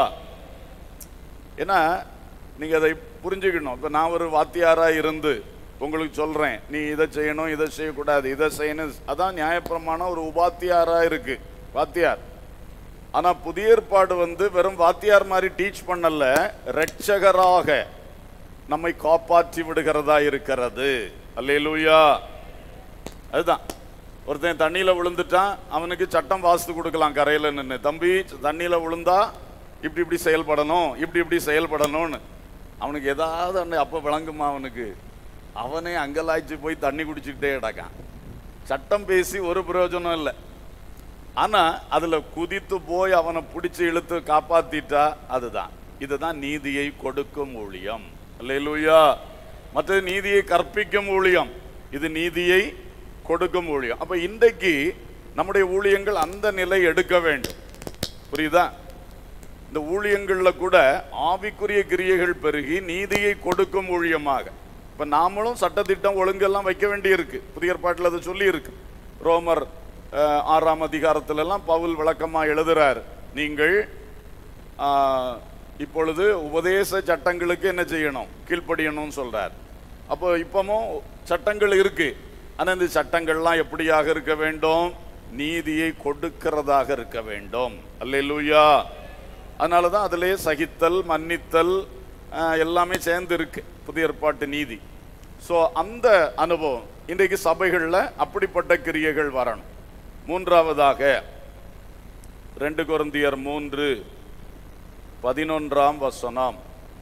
ஏன்னா நீங்க அதை புரிஞ்சுக்கணும் இப்ப நான் ஒரு வாத்தியாரா இருந்து உங்களுக்கு சொல்றேன் நீ இதை செய்யணும் இதை செய்யக்கூடாது இதை செய்யணும் அதான் நியாயப்பிரமாணம் ஒரு உபாத்தியாரா இருக்கு வாத்தியார் ஆனா புதிய ஏற்பாடு வந்து வெறும் வாத்தியார் மாதிரி டீச் பண்ணல ரட்சகராக நம்மை காப்பாற்றி விடுகிறதா இருக்கிறது அல்லேலூயா அதுதான் ஒருத்தன் தண்ணியில விழுந்துட்டான் அவனுக்கு சட்டம் வாசித்து கொடுக்கலாம் கரையில நின்று தம்பி தண்ணியில விழுந்தா இப்படி இப்படி செயல்படணும் இப்படி இப்படி செயல்படணும்னு அவனுக்கு ஏதாவது ஒண்ணு அப்ப விளங்குமா அவனுக்கு அவனே அங்கலாய்ச்சி போய் தண்ணி குடிச்சுக்கிட்டே கிடக்கான் சட்டம் பேசி ஒரு பிரயோஜனம் இல்லை ஆனா அதுல குதித்து போய் அவனை பிடிச்சு இழுத்து காப்பாத்திட்டா அதுதான் இதுதான் நீதியை கொடுக்கும் ஊழியம் அல்லேலூயா மற்றது நீதியை கற்பிக்கும் ஊழியம் இது நீதியை கொடுக்கும் ஊழியம் அப்ப இன்றைக்கு நம்முடைய ஊழியங்கள் அந்த நிலை எடுக்க வேண்டும் புரியுதா இந்த ஊழியங்கள்ல கூட ஆவிக்குரிய கிரியைகள் பெருகி நீதியை கொடுக்கும் ஊழியமாக இப்ப நாமளும் சட்டத்திட்டம் ஒழுங்கெல்லாம் வைக்க வேண்டியிருக்கு புதிய ஏற்பாட்டில் அது சொல்லி இருக்கு ரோமர் அஹ், ஆறாம் அதிகாரத்துல எல்லாம் பவுல் விளக்கமா எழுதுறார் நீங்கள் ஆஹ், இப்பொழுது உபதேச சட்டங்களுக்கு என்ன செய்யணும் கீழ்ப்படியணும்னு சொல்றார் அப்போ இப்பமும் சட்டங்கள் இருக்கு ஆனா இந்த சட்டங்கள்லாம் எப்படியாக இருக்க வேண்டும் நீதியை கொடுக்கிறதாக இருக்க வேண்டும் அல்லேலூயா அதனால தான் அதிலே சகித்தல் மன்னித்தல் ஆஹ், எல்லாமே சேர்ந்து இருக்கு புதிய ஏற்பாட்டு நீதி ஸோ அந்த அனுபவம் இன்றைக்கு சபைகளில் அப்படிப்பட்ட கிரியைகள் வரணும் மூன்றாவதாக ரெண்டு கொரிந்தியர் மூன்று பதினொன்றாம் வசனம்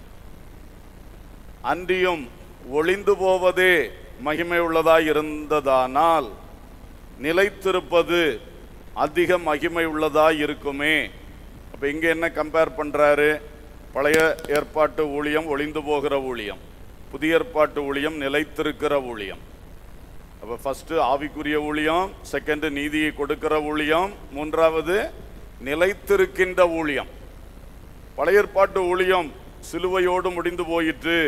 அன்றியும் ஒளிந்து போவதே மகிமை உள்ளதாய் இருந்ததானால் நிலைத்திருப்பது அதிக மகிமை உள்ளதாய் இருக்குமே அப்ப இங்க என்ன கம்பேர் பண்றாரு பழைய ஏற்பாட்டு ஊழியம் ஒளிந்து போகிற ஊழியம் புதிய ஏற்பாட்டு ஊழியம் நிலைத்திருக்கிற ஊழியம் அப்ப ஃபர்ஸ்ட் ஆவிக்குரிய ஊழியம் செகண்ட் நீதியை கொடுக்கிற ஊழியம் மூன்றாவது நிலைத்திருக்கின்ற ஊழியம் பழைய ஏற்பாட்டு ஊழியம் சிலுவையோடு முடிந்து போயிற்று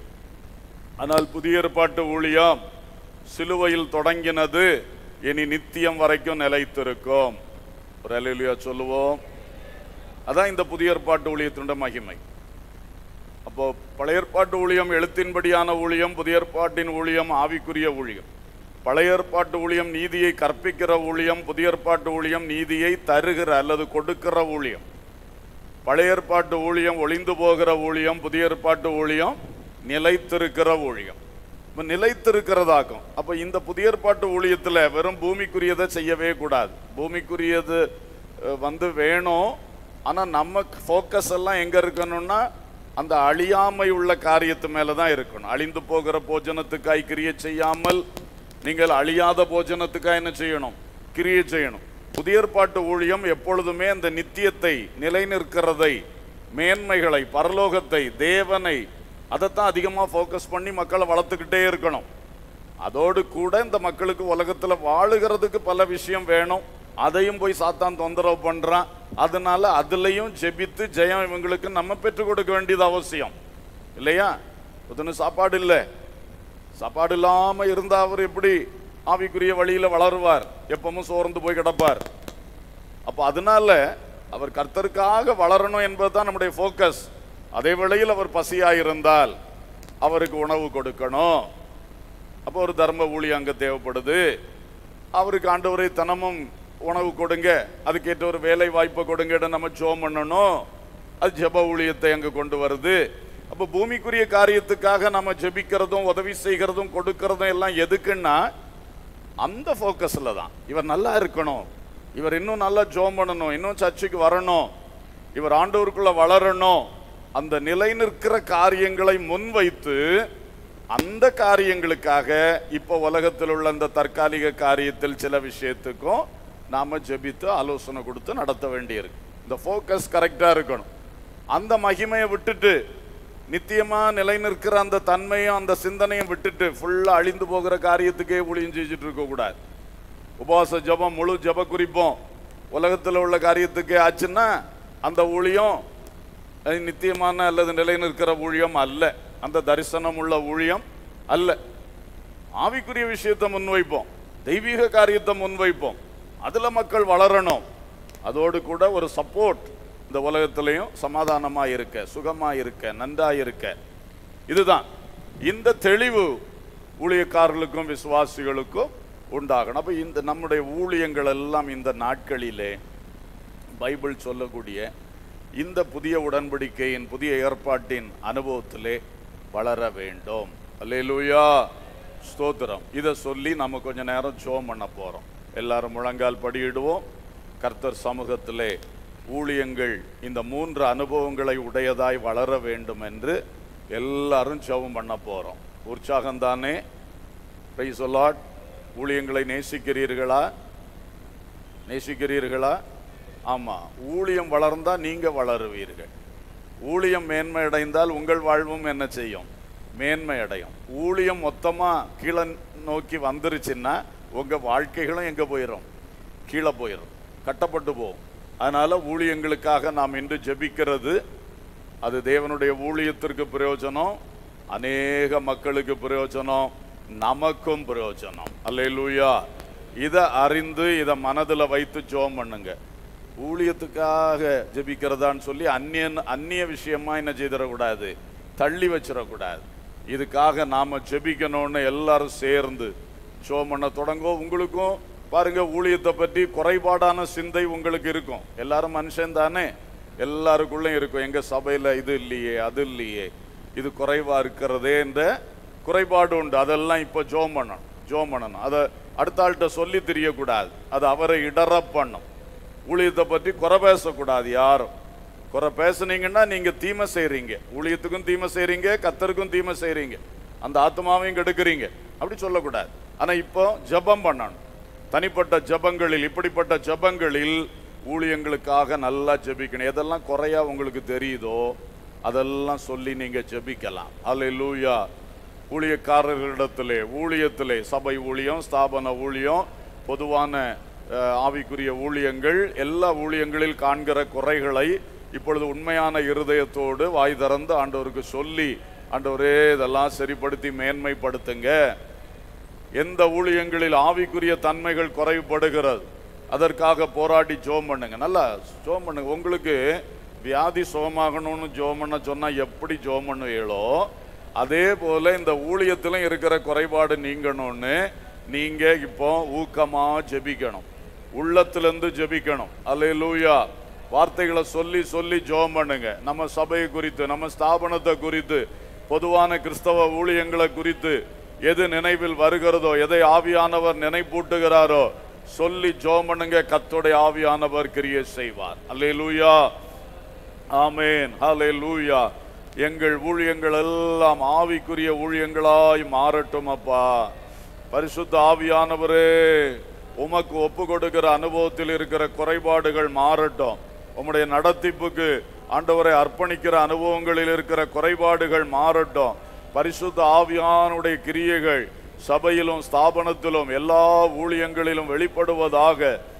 ஆனால் புதிய ஏற்பாட்டு ஊழியம் சிலுவையில் தொடங்கினது இனி நித்தியம் வரைக்கும் நிலைத்திருக்கும் ஒரு அலையிலுயா சொல்லுவோம் அதான் இந்த புதிய ஏற்பாட்டு ஊழியத்தினுடைய மகிமை அப்போ பழைய ஏற்பாட்டு ஊழியம் எழுத்தின்படியான ஊழியம் புதிய ஏற்பாட்டின் ஊழியம் ஆவிக்குரிய ஊழியம் பழைய ஏற்பாட்டு ஊழியம் நீதியை கற்பிக்கிற ஊழியம் புதிய ஏற்பாட்டு ஊழியம் நீதியை தருகிற அல்லது கொடுக்கிற ஊழியம் பழைய ஏற்பாட்டு ஊழியம் ஒளிந்து போகிற ஊழியம் புதிய ஏற்பாட்டு ஊழியம் நிலைத்திருக்கிற ஊழியம் இப்ப நிலைத்திருக்கிறதாக்கும் அப்ப இந்த புதிய ஏற்பாட்டு ஊழியத்துல வெறும் பூமிக்குரியதை செய்யவே கூடாது பூமிக்குரியது அஹ், வந்து வேணும் ஆனா நம்ம ஃபோக்கஸ் எல்லாம் எங்க இருக்கணும்னா அந்த அழியாமை உள்ள காரியத்து மேல தான் இருக்கணும் அழிந்து போகிற போஜனத்துக்காய் கிரியை செய்யாமல் நீங்கள் அழியாத போஜனத்துக்காய் என்ன செய்யணும் கிரியை செய்யணும் புதிய ஏற்பாட்டு ஊழியம் எப்பொழுதுமே அந்த நித்தியத்தை நிலைநிற்கிறதை மேன்மைகளை பரலோகத்தை தேவனை அதைத்தான் அதிகமாக ஃபோக்கஸ் பண்ணி மக்களை வளர்த்துக்கிட்டே இருக்கணும் அதோடு கூட இந்த மக்களுக்கு உலகத்துல வாழுகிறதுக்கு பல விஷயம் வேணும் அதையும் போய் சாத்தான் தொந்தரவு பண்றான் அதனால அதுலயும் ஜெபித்து ஜெயம் இவங்களுக்கு நம்ம பெற்றுக் கொடுக்க வேண்டியது அவசியம் இல்லையா ஒருத்தனு சாப்பாடு இல்லை சாப்பாடு இல்லாம இருந்தா அவர் எப்படி ஆவிக்குரிய வழியில வளருவார் எப்பவும் சோர்ந்து போய் கிடப்பார் அப்ப அதனால அவர் கர்த்தருக்காக வளரணும் என்பதுதான் நம்முடைய ஃபோக்கஸ் அதே வேளையில் அவர் பசியாயிருந்தால் அவருக்கு உணவு கொடுக்கணும் அப்போ ஒரு தர்ம ஊழியம் அங்க தேவைப்படுது அவருக்கு ஆண்டவரை தினமும் உணவு கொடுங்க அதுக்கேற்ற ஒரு வேலை வாய்ப்பை கொடுங்கன்னு நம்ம ஜோம் பண்ணணும் அது ஜெப ஊழியத்தை அங்க கொண்டு வருது அப்போ பூமிக்குரிய காரியத்துக்காக நம்ம ஜெபிக்கிறதும் உதவி செய்கிறதும் கொடுக்கறதும் எல்லாம் எதுக்குன்னா அந்த ஃபோக்கஸில் தான் இவர் நல்லா இருக்கணும் இவர் இன்னும் நல்லா ஜோம் பண்ணணும் இன்னும் சர்ச்சுக்கு வரணும் இவர் ஆண்டவருக்குள்ள வளரணும் அந்த நிலை நிற்கிற காரியங்களை முன்வைத்து அந்த காரியங்களுக்காக இப்போ உலகத்தில் உள்ள அந்த தற்காலிக காரியத்தில் சில விஷயத்துக்கும் நாம ஜெபித்து ஆலோசனை கொடுத்து நடத்த வேண்டியிருக்கு இந்த ஃபோக்கஸ் கரெக்டா இருக்கணும் அந்த மகிமையை விட்டுட்டு நித்தியமா நிலை நிற்கிற அந்த தன்மையும் அந்த சிந்தனையும் விட்டுட்டு ஃபுல்லா அழிந்து போகிற காரியத்துக்கே ஊழியம் செஞ்சுட்டு இருக்க கூடாது உபவாச ஜெபம் முழு ஜெப குறிப்போம் உலகத்தில் உள்ள காரியத்துக்கே ஆச்சுன்னா அந்த ஊழியம் அது நித்தியமான அல்லது நிலை நிற்கிற ஊழியம் அல்ல அந்த தரிசனம் உள்ள ஊழியம் அல்ல ஆவிக்குரிய விஷயத்தை முன்வைப்போம் தெய்வீக காரியத்தை முன்வைப்போம் அதுல மக்கள் வளரணும் அதோடு கூட ஒரு சப்போர்ட் இந்த உலகத்திலையும் சமாதானமா இருக்க சுகமா இருக்க நன்றா இருக்க இதுதான் இந்த தெளிவு ஊழியக்காரர்களுக்கும் விசுவாசிகளுக்கும் உண்டாகணும் அப்ப இந்த நம்முடைய ஊழியங்கள் எல்லாம் இந்த நாட்களிலே பைபிள் சொல்லக்கூடிய இந்த புதிய உடன்படிக்கையின் புதிய ஏற்பாட்டின் அனுபவத்திலே வளர வேண்டும் அல்லேலூயா ஸ்தோத்திரம் இதை சொல்லி நம்ம கொஞ்ச நேரம் ஜோம் பண்ண போறோம் எல்லாரும் முழங்கால் படியிடுவோம் கர்த்தர் சமூகத்திலே ஊழியங்கள் இந்த மூன்று அனுபவங்களை உடையதாய் வளர வேண்டும் என்று எல்லாரும் ஜெபம் பண்ண போறோம் உற்சாகம்தானே பிரைஸ் லார்ட் ஊழியங்களை நேசிக்கிறீர்களா நேசிக்கிறீர்களா ஆமா ஊழியம் வளர்ந்தா நீங்க வளருவீர்கள் ஊழியம் மேன்மை அடைந்தால் உங்கள் வாழ்வும் என்ன செய்யும் மேன்மை அடையும் ஊழியம் மொத்தமா கீழே நோக்கி வந்துருச்சுன்னா உங்க வாழ்க்கைகளும் எங்க போயிடும் கீழே போயிடும் கட்டப்பட்டு போகும் அதனால ஊழியங்களுக்காக நாம் இன்று ஜெபிக்கிறது அது தேவனுடைய ஊழியத்திற்கு பிரயோஜனம் அநேக மக்களுக்கு பிரயோஜனம் நமக்கும் பிரயோஜனம் அல்லேலூயா இதை அறிந்து இதை மனதில் வைத்து ஜோம் பண்ணுங்க ஊழியத்துக்காக ஜெபிக்கிறதான்னு சொல்லி அந்நியன் அந்நிய விஷயமா என்ன செய்திடக்கூடாது தள்ளி வச்சிடக்கூடாது இதுக்காக நாம ஜெபிக்கணும்னு எல்லாரும் சேர்ந்து ஷோ பண்ண தொடங்கும் உங்களுக்கும் பாருங்க ஊழியத்தை பற்றி குறைபாடான சிந்தை உங்களுக்கு இருக்கும் எல்லாரும் மனுஷன் தானே எல்லாருக்குள்ளயும் இருக்கும் எங்க சபையில இது இல்லையே அது இல்லையே இது குறைவா இருக்கிறதே என்ற குறைபாடு உண்டு அதெல்லாம் இப்போ ஜோம் பண்ணணும் ஜோம் பண்ணணும் அதை அடுத்த ஆள்கிட்ட சொல்லி தெரியக்கூடாது அது அவரை இடற பண்ணும் ஊழியத்தை பற்றி குறை பேசக்கூடாது யாரும் குறை பேசுனீங்கன்னா நீங்க தீமை செய்றீங்க ஊழியத்துக்கும் தீமை செய்றீங்க கத்தருக்கும் தீமை செய்றீங்க அந்த ஆத்மாவையும் கெடுக்குறீங்க அப்படி சொல்லக்கூடாது ஆனா இப்போ ஜெபம் பண்ணணும் தனிப்பட்ட ஜெபங்களில் இப்படிப்பட்ட ஜெபங்களில் ஊழியங்களுக்காக நல்லா ஜெபிக்கணும் எதெல்லாம் குறையா உங்களுக்கு தெரியுதோ அதெல்லாம் சொல்லி நீங்க ஜெபிக்கலாம் அல்லேலூயா ஊழியக்காரர்களிடத்திலே ஊழியத்திலே சபை ஊழியம் ஸ்தாபன ஊழியம் பொதுவான அஹ், ஆவிக்குரிய ஊழியங்கள் எல்லா ஊழியங்களில் காண்கிற குறைகளை இப்பொழுது உண்மையான இருதயத்தோடு வாய் திறந்து ஆண்டவருக்கு சொல்லி ஆண்டவரே இதெல்லாம் சரிப்படுத்தி மேன்மைப்படுத்துங்க எந்த ஊழியங்களில் ஆவிக்குரிய தன்மைகள் குறைபடுகிறது அதற்காக போராடி ஜோம் பண்ணுங்க நல்லா ஜோம் பண்ணுங்க உங்களுக்கு வியாதி சுகமாகணும்னு ஜோம் பண்ண சொன்னா எப்படி ஜோம் பண்ணுவீங்களோ அதே போல இந்த ஊழியத்திலும் இருக்கிற குறைபாடு நீங்கணும்னு நீங்க இப்போ ஊக்கமா ஜெபிக்கணும் உள்ளத்திலிருந்து ஜெபிக்கணும் அல்லேலூயா வார்த்தைகளை சொல்லி சொல்லி ஜெபம் பண்ணுங்க நம்ம சபையை குறித்து நம்ம ஸ்தாபனத்தை குறித்து பொதுவான கிறிஸ்தவ ஊழியங்களை குறித்து எது நினைவில் வருகிறதோ எதை ஆவியானவர் நினைப்பூட்டுகிறாரோ சொல்லி ஜெபம் பண்ணுங்க கத்தோடைய ஆவியானவர் கிரியை செய்வார் அல்லேலூயா ஆமேன் ஹalleluya எங்கள் ஊழியங்கள் எல்லாம் ஆவிக்குரிய ஊழியங்களாய் மாறட்டும் அப்பா பரிசுத்த ஆவியானவரே உமக்கு ஒப்பு கொடுக்கிற அனுபவத்தில் இருக்கிற குறைபாடுகள் மாறட்டும் உம்முடைய நடத்திப்புக்கு ஆண்டவரை அர்ப்பணிக்கிற அனுபவங்களில் இருக்கிற குறைபாடுகள் மாறட்டும் பரிசுத்த ஆவியானுடைய கிரியைகள் சபையிலும் ஸ்தாபனத்திலும் எல்லா ஊழியங்களிலும் வெளிப்படுவதாக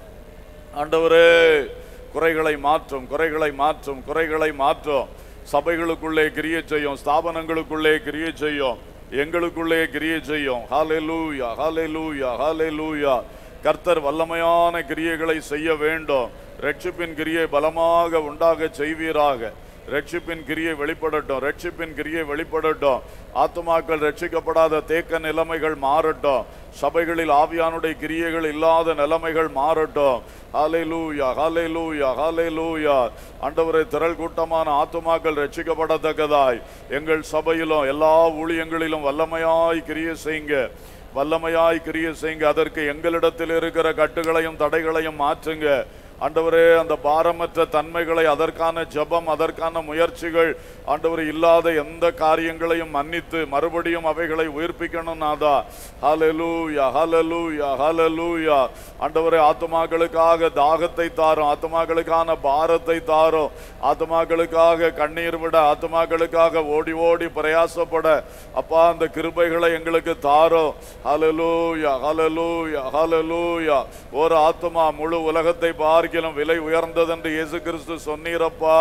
ஆண்டவரே குறைகளை மாற்றும் குறைகளை மாற்றும் குறைகளை மாற்றும் சபைகளுக்குள்ளே கிரியை செய்யும் ஸ்தாபனங்களுக்குள்ளே கிரியை செய்யும் எங்களுக்குள்ளே கிரியை செய்யும் ஹalleluya ஹalleluya ஹalleluya கர்த்தர் வல்லமையான கிரியைகளை செய்ய வேண்டும் ரட்சிப்பின் கிரியை பலமாக உண்டாக செய்வீராக ரட்சிப்பின் கிரியை வெளிப்படட்டும் ரட்சிப்பின் கிரியை வெளிப்படட்டும் ஆத்துமாக்கள் ரட்சிக்கப்படாத தேக்க நிலைமைகள் மாறட்டும் சபைகளில் ஆவியானுடைய கிரியைகள் இல்லாத நிலைமைகள் மாறட்டும் ஹalleluya ஹalleluya ஹalleluya ஆண்டவரே திரள் கூட்டமான ஆத்துமாக்கள் ரட்சிக்கப்படத்தக்கதாய் எங்கள் சபையிலும் எல்லா ஊழியங்களிலும் வல்லமையாய் கிரியை செய்யுங்க வல்லமையாய் கிரியை செய்யுங்க அதற்கு எங்களிடத்தில் இருக்கிற கட்டுகளையும் தடைகளையும் மாற்றுங்க ஆண்டவரே அந்த பாரமற்ற தன்மைகளை அதற்கான ஜெபம் அதற்கான முயற்சிகள் ஆண்டவர் இல்லாத எந்த காரியங்களையும் மன்னித்து மறுபடியும் அவைகளை உயிர்ப்பிக்கணும் நாதா ஹalleluya ஹalleluya ஹalleluya ஆண்டவரே ஆத்துமாக்களுக்காக தாகத்தை தாரும் ஆத்துமாக்களுக்கான பாரத்தை தாரும் ஆத்துமாக்களுக்காக கண்ணீர் விட ஆத்துமாக்களுக்காக ஓடி ஓடி பிரயாசப்பட அப்பா அந்த கிருபைகளை எங்களுக்கு தாரும் ஹalleluya ஹalleluya ஹalleluya ஒரு ஆத்துமா முழு உலகத்தை பார்க்கிலும் விலை உயர்ந்தது என்று இயேசு கிறிஸ்து சொன்னீரப்பா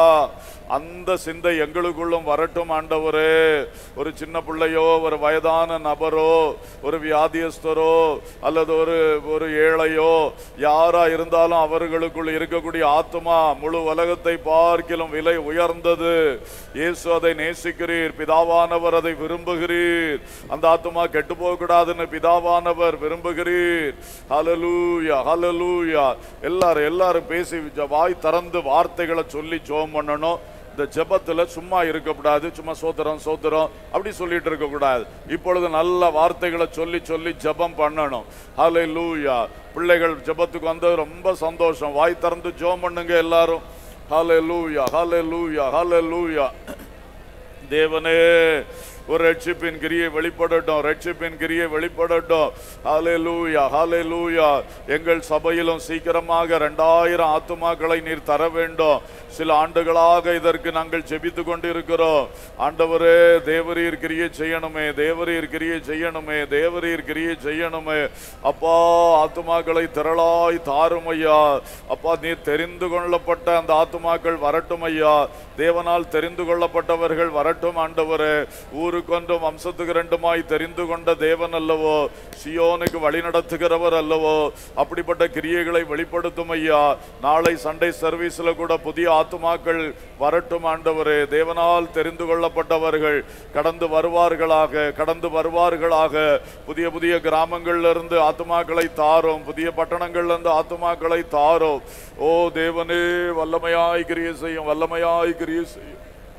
அந்த சிந்தை எங்களுக்குள்ளும் வரட்டும் ஆண்டவரே ஒரு சின்ன பிள்ளையோ ஒரு வயதான நபரோ ஒரு வியாதியஸ்தரோ அல்லது ஒரு ஒரு ஏழையோ யாரா இருந்தாலும் அவர்களுக்குள் இருக்கக்கூடிய ஆத்மா முழு உலகத்தை பார்க்கிலும் விலை உயர்ந்தது இயேசு அதை நேசிக்கிறீர் பிதாவானவர் அதை விரும்புகிறீர் அந்த ஆத்மா கெட்டு போக கூடாதுன்னு பிதாவானவர் விரும்புகிறீர் ஹalleluya ஹalleluya எல்லாரும் எல்லாரும் பேசி ஜ- வாய் திறந்து வார்த்தைகளை சொல்லி ஜெபம் பண்ணணும் இந்த ஜெபத்துல சும்மா இருக்கக்கூடாது சும்மா சோத்திரம் சோத்திரம் அப்படி சொல்லிட்டு இருக்க கூடாது இப்பொழுது நல்ல வார்த்தைகளை சொல்லி சொல்லி ஜெபம் பண்ணணும் ஹalleluya பிள்ளைகள் ஜெபத்துக்கு வந்தது ரொம்ப சந்தோஷம் வாய் திறந்து ஜெபம் பண்ணுங்க எல்லாரும் ஹalleluya ஹalleluya ஹalleluya தேவனே ஒரு ரட்சிப்பின் கிரியை வெளிப்படட்டும் ரட்சிப்பின் கிரியை வெளிப்படட்டும் ஹalleluya ஹalleluya எங்கள் சபையிலும் சீக்கிரமாக ரெண்டாயிரம் ஆத்துமாக்களை நீர் தர வேண்டும் சில ஆண்டுகளாக இதற்கு நாங்கள் ஜெபித்து கொண்டிருக்கிறோம் ஆண்டவரே தேவரீர் கிரியை செய்யணுமே தேவரீர் கிரியை செய்யணுமே தேவரீர் கிரியை செய்யணுமே அப்பா ஆத்துமாக்களை திரளாய் தாரும் ஐயா அப்பா நீர் தெரிந்து கொள்ளப்பட்ட அந்த ஆத்துமாக்கள் வரட்டும் ஐயா தேவனால் தெரிந்து கொள்ளப்பட்டவர்கள் வரட்டும் ஆண்டவரே ஊர் ஊருக்கொன்றும் வம்சத்துக்கு ரெண்டுமாய் தெரிந்து கொண்ட தேவன் அல்லவோ சியோனுக்கு வழி நடத்துகிறவர் அல்லவோ அப்படிப்பட்ட கிரியைகளை வெளிப்படுத்தும் ஐயா நாளை சண்டே சர்வீஸ்ல கூட புதிய ஆத்துமாக்கள் வரட்டும் ஆண்டவரே தேவனால் தெரிந்து கொள்ளப்பட்டவர்கள் கடந்து வருவார்களாக கடந்து வருவார்களாக புதிய புதிய கிராமங்கள்ல இருந்து ஆத்துமாக்களை தாரும் புதிய பட்டணங்கள்ல இருந்து ஆத்துமாக்களை தாரும் ஓ தேவனே வல்லமையாய் கிரியை செய்யும் வல்லமையாய் கிரியை செய்யும்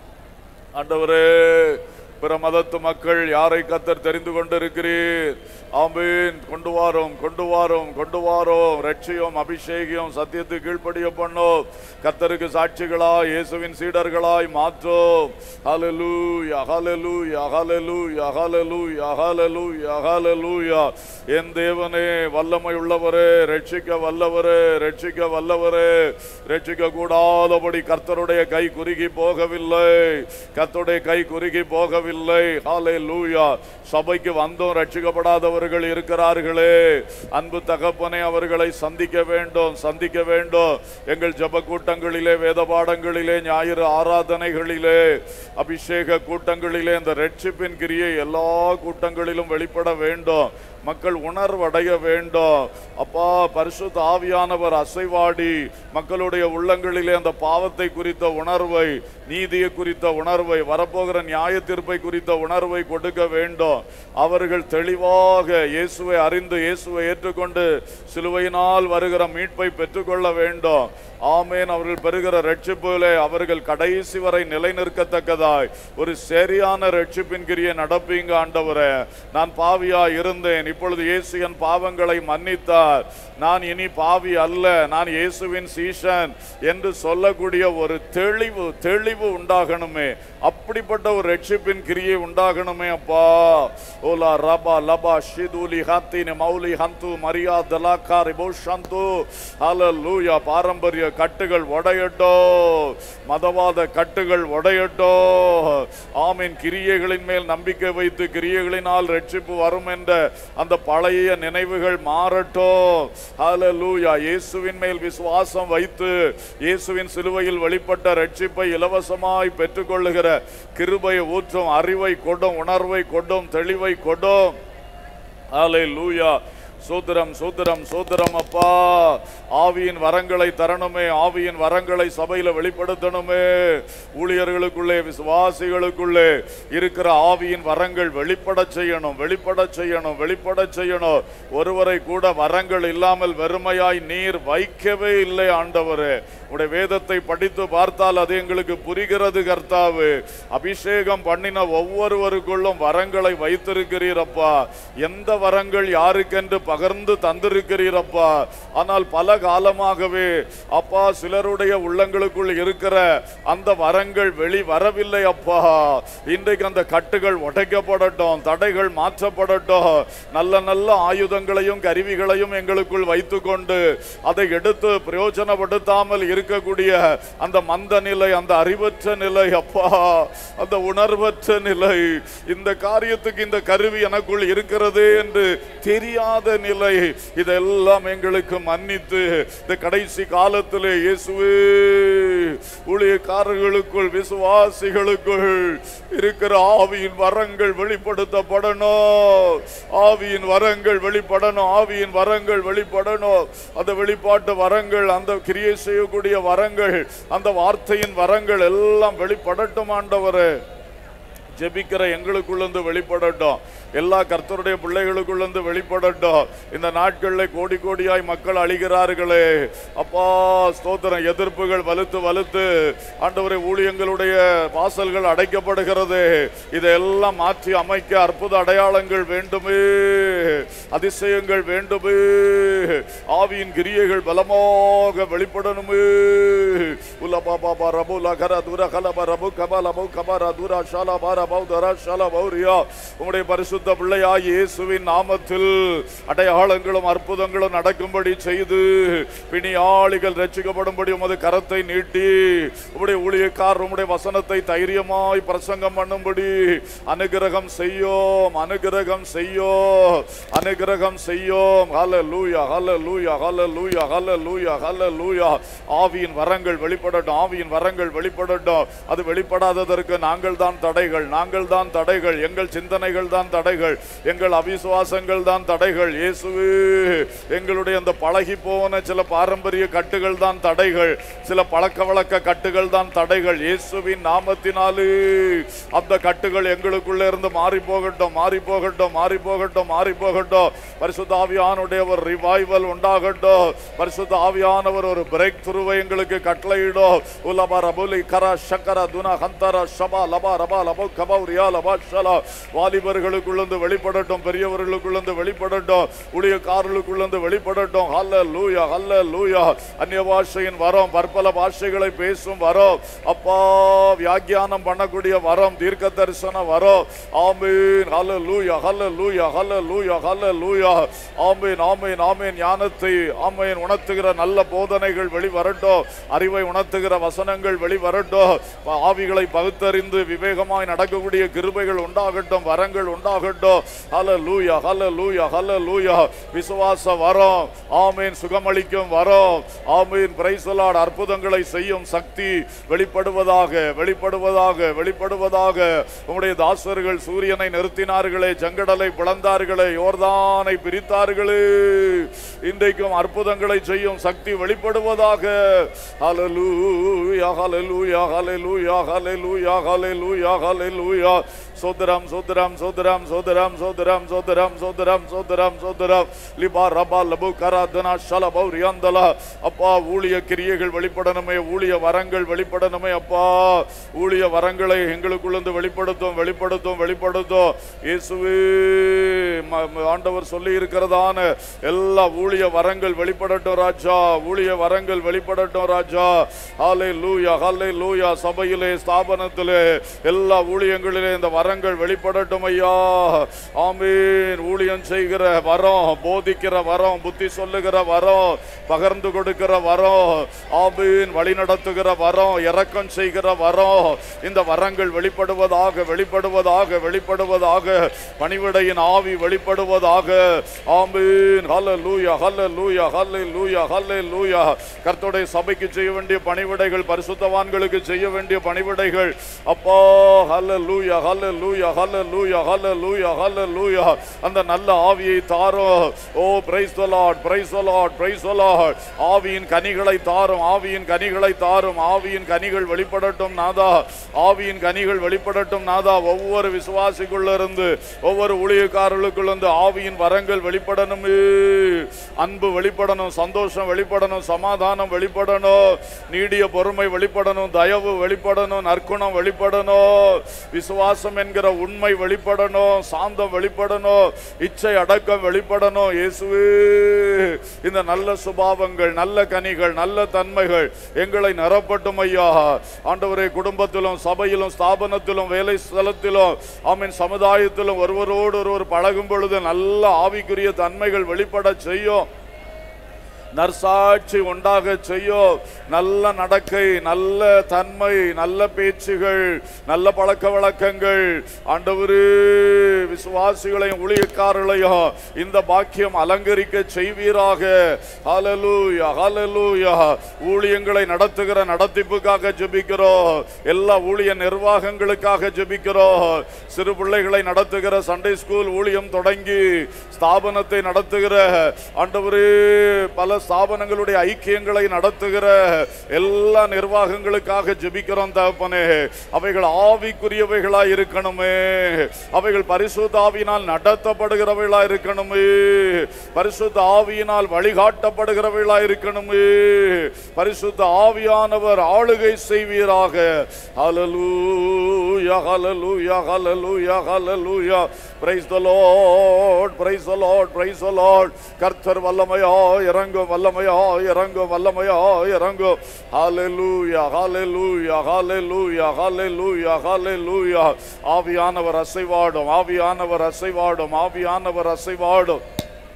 ஆண்டவரே பிற மதத்து மக்கள் யாரை கத்தர் தெரிந்து கொண்டிருக்கிறீர் ஆம்பீன் கொண்டு வாரோம் கொண்டு வாரோம் கொண்டு வாரோம் ரட்சியம் அபிஷேகியம் சத்தியத்தை கீழ்ப்படிய பண்ணோம் கத்தருக்கு சாட்சிகளாய் இயேசுவின் சீடர்களாய் மாற்றோம் ஹalleluya ஹalleluya ஹalleluya ஹalleluya ஹalleluya ஹalleluya என் தேவனே வல்லமை உள்ளவரே ரட்சிக்க வல்லவரே ரட்சிக்க வல்லவரே ரட்சிக்க கூடாதபடி கர்த்தருடைய கை குறுகி போகவில்லை கர்த்தருடைய கை குறுகி போகவில்லை ஹalleluya சபைக்கு வந்தும் ரட்சிக்கப்படாதவர்கள் இருக்கிறார்களே அன்பு தகப்பனை அவர்களை சந்திக்க வேண்டும் சந்திக்க வேண்டும் எங்கள் ஜப கூட்டங்களிலே வேத பாடங்களிலே ஞாயிறு ஆராதனைகளிலே அபிஷேக கூட்டங்களிலே இந்த ரட்சிப்பின் கிரியை எல்லா கூட்டங்களிலும் வெளிப்பட வேண்டும் மக்கள் உணர்வடைய வேண்டும் அப்பா பரிசுத்த ஆவியானவர் அசைவாடி மக்களுடைய உள்ளங்களிலே அந்த பாவத்தை குறித்த உணர்வை நீதியை குறித்த உணர்வை வரப்போகிற நியாய தீர்ப்பை குறித்த உணர்வை கொடுக்க வேண்டும் அவர்கள் தெளிவாக இயேசுவை அறிந்து இயேசுவை ஏற்றுக்கொண்டு சிலுவையினால் வருகிற மீட்பை பெற்றுக்கொள்ள வேண்டும் ஆமேன் அவர்கள் பெறுகிற ரட்சிப்பிலே அவர்கள் கடைசி வரை நிலை நிற்கத்தக்கதாய் ஒரு சரியான ரட்சிப்பின் கிரியை நடப்பீங்க ஆண்டவரே நான் பாவியா இருந்தேன் இப்பொழுது இயேசு என் பாவங்களை மன்னித்தார் நான் இனி பாவி அல்ல நான் இயேசுவின் சீஷன் என்று சொல்லக்கூடிய ஒரு தெளிவு தெளிவு உண்டாகணுமே அப்படிப்பட்ட ஒரு ரட்சிப்பின் கிரியை உண்டாகணுமே அப்பா ஓலா ரபா லபா ஷிதுலி ஹத்தினி மௌலி ஹந்து மரியா தலாக்கா ரிபோஷந்து ஹalleluya பாரம்பரிய கட்டுகள் உடையட்டோ மதவாத கட்டுகள் உடையட்டோ ஆமீன் கிரியைகளின் மேல் நம்பிக்கை வைத்து கிரியைகளினால் ரட்சிப்பு வரும் என்ற அந்த பழைய நினைவுகள் மாறட்டும் ஹalleluya இயேசுவின் மேல் விசுவாசம் வைத்து இயேசுவின் சிலுவையில் வெளிப்பட்ட ரட்சிப்பை இலவசமாய் பெற்றுக்கொள்ளுகிற கிருபை ஊற்றும் அறிவை கொடும் உணர்வை கொடும் தெளிவை கொடும் ஹalleluya சூத்திரம் சூத்திரம் சூத்திரம் அப்பா ஆவியின் வரங்களை தரணுமே ஆவியின் வரங்களை சபையில வெளிப்படுத்தணுமே ஊழியர்களுக்குள்ளே விசுவாசிகளுக்குள்ளே இருக்கிற ஆவியின் வரங்கள் வெளிப்பட செய்யணும் வெளிப்பட செய்யணும் வெளிப்பட செய்யணும் ஒருவரை கூட வரங்கள் இல்லாமல் வெறுமையாய் நீர் வைக்கவே இல்லை ஆண்டவரே உடைய வேதத்தை படித்து பார்த்தால் அது எங்களுக்கு புரிகிறது கர்த்தாவு அபிஷேகம் பண்ணின ஒவ்வொருவருக்குள்ளும் வரங்களை வைத்திருக்கிறீரப்பா எந்த வரங்கள் யாருக்கென்று பகர்ந்து தந்திருக்கிறீரப்பா ஆனால் பல காலமாகவே அப்பா சிலருடைய உள்ளங்களுக்குள் இருக்கிற அந்த வரங்கள் வெளி வரவில்லை அப்பா இன்றைக்கு அந்த கட்டுகள் உடைக்கப்படட்டும் தடைகள் மாற்றப்படட்டும் நல்ல நல்ல ஆயுதங்களையும் கருவிகளையும் எங்களுக்குள் வைத்துக்கொண்டு அதை எடுத்து பிரயோஜனப்படுத்தாமல் இருக்கக்கூடிய அந்த மந்த நிலை அந்த அறிவற்ற நிலை அப்பா அந்த உணர்வற்ற நிலை இந்த காரியத்துக்கு இந்த கருவி எனக்குள் இருக்கிறது என்று தெரியாத நிலை இதெல்லாம் எங்களுக்கு மன்னித்து இந்த கடைசி காலத்திலே இயேசுவே ஊழியக்காரர்களுக்குள் விசுவாசிகளுக்குள் இருக்கிற ஆவியின் வரங்கள் வெளிப்படுத்தப்படணும் ஆவியின் வரங்கள் வெளிப்படணும் ஆவியின் வரங்கள் வெளிப்படணும் அந்த வெளிப்பாட்டு வரங்கள் அந்த கிரியை செய்யக்கூடிய வரங்கள் அந்த வார்த்தையின் வரங்கள் எல்லாம் வெளிப்படட்டும் ஆண்டவரே ஜெபிக்கிற எங்களுக்குள்ளேருந்து வெளிப்படட்டும் எல்லா கர்த்தருடைய பிள்ளைகளுக்குள்ளேருந்து வெளிப்படட்டும் இந்த நாட்களில் கோடி கோடியாய் மக்கள் அழிகிறார்களே அப்பா ஸ்தோத்திரம் எதிர்ப்புகள் வலுத்து வலுத்து ஆண்டவரை ஊழியங்களுடைய வாசல்கள் அடைக்கப்படுகிறது இதையெல்லாம் மாற்றி அமைக்க அற்புத அடையாளங்கள் வேண்டுமே அதிசயங்கள் வேண்டுமே ஆவியின் கிரியைகள் பலமாக வெளிப்படணுமே உல பாபா பா ரபு லகர துர கலப ரபு கப லபு கப ரதுரா ஷாலா பா ரபு தரா ஷாலா பௌரியா உம்முடைய பரிசுத்த பரிசுத்த பிள்ளையாய் இயேசுவின் நாமத்தில் அடையாளங்களும் அற்புதங்களும் நடக்கும்படி செய்து பிணியாளிகள் ரட்சிக்கப்படும்படி உமது கரத்தை நீட்டி உம்முடைய ஊழியக்காரர் உம்முடைய வசனத்தை தைரியமாய் பிரசங்கம் பண்ணும்படி அனுகிரகம் செய்யோம் அனுகிரகம் செய்யோம் அனுகிரகம் செய்யோம் ஹalleluya ஹalleluya ஹalleluya ஹalleluya ஹalleluya ஆவியின் வரங்கள் வெளிப்படட்டும் ஆவியின் வரங்கள் வெளிப்படட்டும் அது வெளிப்படாததற்கு நாங்கள் தான் தடைகள் நாங்கள் தான் தடைகள் எங்கள் சிந்தனைகள் தான் தடைகள் எங்கள் அவிசுவாசங்கள் தான் தடைகள் இயேசுவே எங்களுடைய அந்த பழகி போன சில பாரம்பரிய கட்டுகள் தான் தடைகள் சில பழக்க வழக்க கட்டுகள் தான் தடைகள் இயேசுவின் நாமத்தினாலே அந்த கட்டுகள் எங்களுக்குள்ள இருந்து மாறி போகட்டும் மாறி போகட்டும் மாறி போகட்டும் மாறி போகட்டும் பரிசுத்த ஆவியானுடைய ஒரு ரிவைவல் உண்டாகட்டும் பரிசுத்த ஆவியானவர் ஒரு பிரேக் துருவை எங்களுக்கு கட்டளையிடும் உலபா ரபுலி கர சக்கர துன ஹந்தர ஷபா லபா ரபா லபோ கபௌரியா லபா ஷலா வாலிபர்களுக்குள்ளந்து வெளிப்படட்டும் பெரியவர்களுக்குள்ளந்து வெளிப்படட்டும் ஊழியக்காரர்களுக்குள்ளந்து வெளிப்படட்டும் ஹல்ல லூயா ஹல்ல லூயா அந்நிய பாஷையின் வரம் பற்பல பாஷைகளை பேசும் வரம் அப்பா வியாக்கியானம் பண்ணக்கூடிய வரம் தீர்க்க தரிசன வரம் ஆமீன் ஹல்ல லூயா ஹல்ல லூயா ஹல்ல லூயா ஹல்ல லூயா ஆமீன் ஆமீன் ஆமீன் ஞானத்தை ஆமீன் உணர்த்துகிற நல்ல போதனைகள் வெளிவரட்டும் அறிவை உணர்த்துகிற வசனங்கள் வெளிவரட்டும் ஆவிகளை பகுத்தறிந்து விவேகமாய் நடக்கக்கூடிய கிருபைகள் உண்டாகட்டும் வரங்கள் உண்டாகட்டும் ஹல லூயா ஹல லூயா ஹல லூயா விசுவாச வரம் ஆமீன் சுகமளிக்கும் வரம் ஆமீன் பிரைசலாட் அற்புதங்களை செய்யும் சக்தி வெளிப்படுவதாக வெளிப்படுவதாக வெளிப்படுவதாக உம்முடைய தாசர்கள் சூரியனை நிறுத்தினார்களே ஜங்கடலை பிளந்தார்களே யோர்தானை பிரித்தார்களே இன்றைக்கும் அற்புதங்களை செய்யும் சக்தி வெளிப்படுவதாக ஹalleluya ஹalleluya ஹalleluya ஹalleluya ஹalleluya ஹalleluya சோதரம் சோதரம் சோதரம் சோதரம் சோதரம் சோதரம் சோதரம் சோதரம் சோதரம் லிபா ரபா லபு கராதனா ஷலபௌ ரியாந்தலா அப்பா ஊழிய கிரியைகள் வெளிப்படணுமே ஊழிய வரங்கள் வெளிப்படணுமே அப்பா ஊழிய வரங்களை எங்களுக்குள்ளந்து வெளிப்படுத்தும் வெளிப்படுத்தும் வெளிப்படுத்தும் இயேசுவே ம- ம- ஆண்டவர் சொல்லி இருக்கிறதான எல்லா ஊழிய வரங்கள் வெளிப்படட்டும் ராஜா ஊழிய வரங்கள் வெளிப்படட்டும் ராஜா ஹாலே லூயா ஹாலே லூயா சபையிலே ஸ்தாபனத்திலே எல்லா ஊழியங்களிலே இந்த வரங்கள் வெளிப்படட்டும் ஐயா ஆமீன் ஊழியம் செய்கிற வரம் போதிக்கிற வரம் புத்தி சொல்லுகிற வரம் பகிர்ந்து கொடுக்கிற வரம் ஆமீன் வழி நடத்துகிற வரம் இரக்கம் செய்கிற வரம் இந்த வரங்கள் வெளிப்படுவதாக வெளிப்படுவதாக வெளிப்படுவதாக பணிவிடையின் ஆவி வெளிப்படுவதாக ஆமீன் ஹல்லேலூயா ஹல்லேலூயா ஹல்லேலூயா ஹல்லேலூயா கர்த்தருடைய சபைக்கு செய்ய வேண்டிய பணிவிடைகள் பரிசுத்தவான்களுக்கு செய்ய வேண்டிய பணிவிடைகள் அப்பா ஹல்லேலூயா ஹல்லேலூயா ஹல்லேலூயா ஹல்லேலூயா ஹல்லேலூயா அந்த நல்ல ஆவியை தாரும் O praise the Lord praise the Lord praise the Lord ஆவியின் கனிகளை தாரும் ஆவியின் கனிகளை தாரும் ஆவியின் கனிகள் வெளிப்படட்டும் நாதா ஆவியின் கனிகள் வெளிப்படட்டும் நாதா ஒவ்வொரு விசுவாசிக்குள்ள இருந்து ஒவ்வொரு ஊழியக்காரர்களுக்குள்ள இருந்து ஆவியின் வரங்கள் வெளிப்படணுமே அன்பு வெளிப்படணும் சந்தோஷம் வெளிப்படணும் சமாதானம் வெளிப்படணும் நீடிய பொறுமை வெளிப்படணும் தயவு வெளிப்படணும் நற்குணம் வெளிப்படணும் விசுவாசம் என்கிற உண்மை வெளிப்படணும் சாந்தம் வெளிப்படணும் இச்சை அடக்கம் வெளிப்படணும் இயேசுவே இந்த நல்ல சுபாவங்கள் நல்ல கனிகள் நல்ல தன்மைகள் எங்களை நிரப்பட்டும் ஐயா ஆண்டவரே குடும்பத்திலும் சபையிலும் ஸ்தாபனத்திலும் வேலை ஸ்தலத்திலும் ஆமீன் சமுதாயத்திலும் ஒருவரோடு ஒருவர் பழகும் பொழுது நல்ல ஆவிக்குரிய தன்மைகள் வெளிப்பட செய்யும் நற்சாட்சி உண்டாக செய்யும் நல்ல நடக்கை நல்ல தன்மை நல்ல பேச்சுகள் நல்ல பழக்க வழக்கங்கள் ஆண்டவரே விசுவாசிகளையும் ஊழியக்காரர்களையும் இந்த பாக்கியம் அலங்கரிக்க செய்வீராக ஹalleluya ஹalleluya ஊழியங்களை நடத்துகிற நடத்திப்புக்காக ஜெபிக்கிறோம் எல்லா ஊழிய நிர்வாகங்களுக்காக ஜெபிக்கிறோம் சிறு பிள்ளைகளை நடத்துகிற சண்டே ஸ்கூல் ஊழியம் தொடங்கி ஸ்தாபனத்தை நடத்துகிற ஆண்டவரே பல ஸ்தாபனங்களுடைய ஐக்கியங்களை நடத்துகிற எல்லா நிர்வாகங்களுக்காக ஜெபிக்கிறோம் தகப்பனே அவைகள் ஆவிக்குரியவைகளா இருக்கணுமே அவைகள் பரிசுத்த ஆவியினால் நடத்தப்படுகிறவைகளா இருக்கணுமே பரிசுத்த ஆவியினால் வழிகாட்டப்படுகிறவைகளா இருக்கணுமே பரிசுத்த ஆவியானவர் ஆளுகை செய்வீராக ஹalleluya ஹalleluya ஹalleluya ஹalleluya praise the lord praise the lord praise the lord கர்த்தர் வல்லமையா இறங்கும் வல்லமையா இறங்கும் வல்லமையா இறங்கும் ஹalleluya ஹalleluya ஹalleluya ஹalleluya ஹalleluya ஆவியானவர் அசைவாடும் ஆவியானவர் அசைவாடும் ஆவியானவர் அசைவாடும்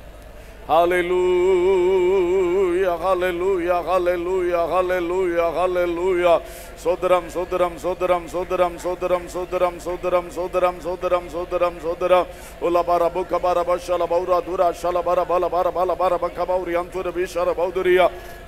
Hallelujah, hallelujah, hallelujah, hallelujah, hallelujah. சோதரம் சோதரம் சோதரம் சோதரம் சோதரம் சோதரம் சோதரம் சோதரம் சோதரம் சோதரம் சோதரம் உலபர புக்கபர பஷல பௌரா துரா ஷல பர பல பர பல பர பக்க பௌரி அந்துர பீஷர பௌதுரியா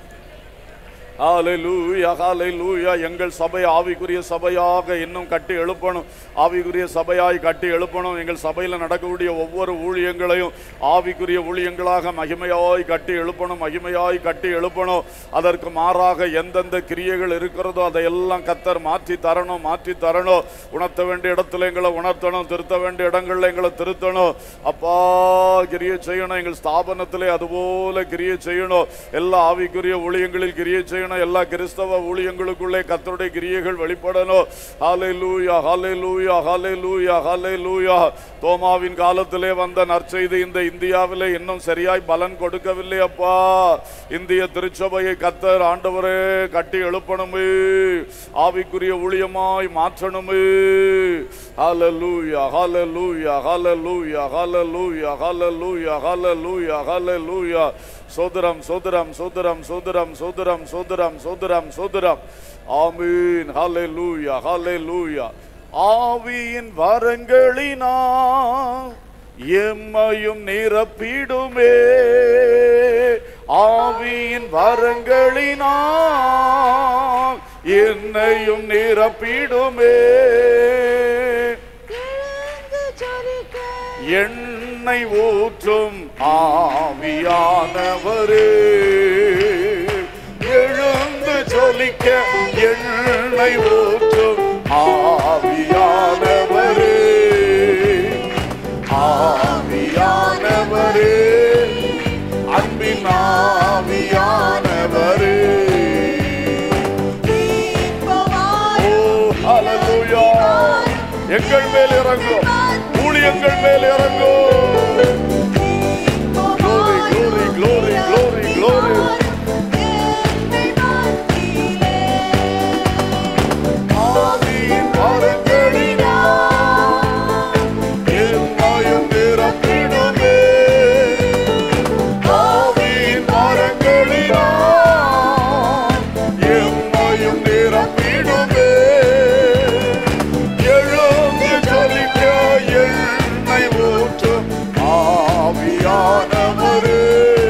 ஹalleluya ஹalleluya எங்கள் சபை ஆவிக்குரிய சபையாக இன்னும் கட்டி எழுப்பணும் ஆவிக்குரிய சபையாய் கட்டி எழுப்பணும் எங்கள் சபையில் நடக்கக்கூடிய ஒவ்வொரு ஊழியங்களையும் ஆவிக்குரிய ஊழியங்களாக மகிமையாய் கட்டி எழுப்பணும் மகிமையாய் கட்டி எழுப்பணும் அதற்கு மாறாக எந்தெந்த கிரியைகள் இருக்கிறதோ அதையெல்லாம் கத்தர் மாற்றி தரணும் மாற்றி தரணும் உணர்த்த வேண்டிய இடத்துல எங்களை உணர்த்தணும் திருத்த வேண்டிய இடங்கள்ல எங்களை திருத்தணும் அப்பா கிரியை செய்யணும் எங்கள் ஸ்தாபனத்திலே அதுபோல கிரியை செய்யணும் எல்லா ஆவிக்குரிய ஊழியங்களில் கிரியை செய்யணும் எல்லா கிறிஸ்தவ ஊழியங்களுக்குள்ளே கத்தருடைய கிரியைகள் வெளிப்படணும் ஹalleluya ஹalleluya ஹalleluya ஹalleluya தோமாவின் காலத்திலே வந்த நற்செய்தி இந்த இந்தியாவிலே இன்னும் சரியாய் பலன் கொடுக்கவில்லை அப்பா இந்திய திருச்சபையை கத்தர் ஆண்டவரே கட்டி எழுப்பணுமே ஆவிக்குரிய ஊழியமாய் மாற்றணுமே ஹalleluya ஹalleluya ஹalleluya ஹalleluya ஹalleluya ஹalleluya ஹalleluya சோதரம் சோதரம் சோதரம் சோதரம் சோதரம் சோதரம் சோதரம் சோதரம் ஆமீன் ஹalleluya ஹalleluya ஆவியின் வரங்களினா எம்மையும் நிரப்பிடுமே ஆவியின் வரங்களினா என்னையும் நிரப்பிடுமே எழுந்து ஜொலிக்க எண்ணெய் ஊற்றும் ஆவியானவரே எழுந்து ஜொலிக்க எண்ணெய் ஊற்றும் ஆவியானவரே ஆவியானவரே அன்பின் ஆவியானவரே தீபமாய் ஓ ஹalleluya எங்கள் மேல் இறங்கும் ஊழியங்கள் மேல் இறங்கும் Glory, glory, glory, glory, glory. ஆவியின் வரங்களினா என்னையும் நிரப்பிடுமே ஆவியின் வரங்களினா என்னையும் நிரப்பிடுமே எழுந்து ஜொலிக்க எண்ணெய் ஊற்றும் ஆவியானவரே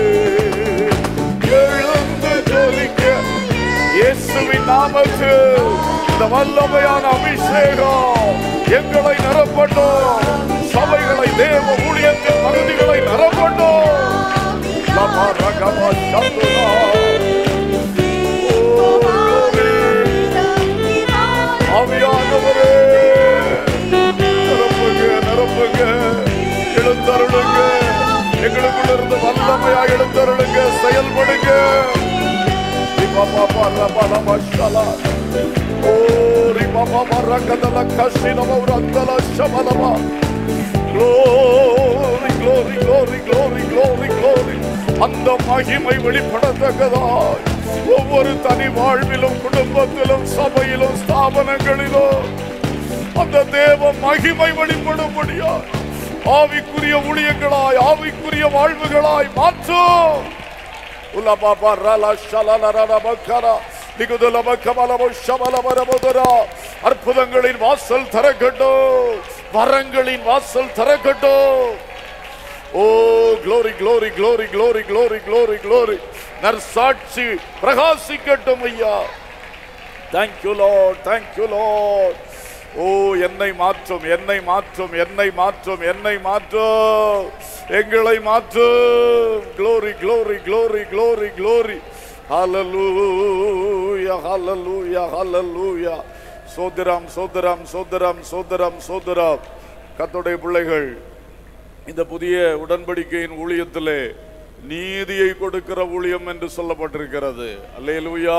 எழுந்து ஜொலிக்க இயேசுவின் நாமத்தில் இந்த வல்லமையான அபிஷேகம் எங்களை நிரப்பட்டும் சபைகளை தேவ ஊழியத்தின் பகுதிகளை நிரப்பட்டும் லமா ரகமா சந்துரா. ஆவியானவரே நிரப்புங்க நிரப்புங்க எழுந்தருளுங்க எங்களுக்குள்ள இருந்து வல்லமையா எழுந்தருளுங்க செயல்படுங்க ரிபபப ரபலப ஷலா. ஓ ரிபபப ரகதல கஷினம உரந்தல ஷபலப. Glory, glory, glory, glory, glory, glory. அந்த மகிமை வெளிப்படத்தக்கதாய் ஒவ்வொரு தனி வாழ்விலும் குடும்பத்திலும் சபையிலும் ஸ்தாபனங்களிலும் அந்த தேவ மகிமை வெளிப்படும்படியாய் ஆவிக்குரிய ஊழியங்களாய் ஆவிக்குரிய வாழ்வுகளாய் மாற்றும் உலபாபா ரல ஷலல ரபக்கரா நிகுதலபக்கமலபோ ஷபலபரபுதரா அற்புதங்களின் வாசல் திறக்கட்டும் வரங்களின் வாசல் திறக்கட்டும் ஓ glory glory glory glory glory glory glory நற்சாட்சி பிரகாசிக்கட்டும் ஐயா Thank you Lord thank you Lord ஓ என்னை மாற்றும் என்னை மாற்றும் என்னை மாற்றும் என்னை மாற்றும் எங்களை மாற்றும் glory glory glory glory glory hallelujah hallelujah hallelujah சோதரம் சோதரம் சோதரம் சோதரம் சோதரம் கர்த்தருடைய பிள்ளைகள் இந்த புதிய உடன்படிக்கையின் ஊழியத்திலே நீதியை கொடுக்கிற ஊழியம் என்று சொல்லப்பட்டிருக்கிறது அல்லேலூயா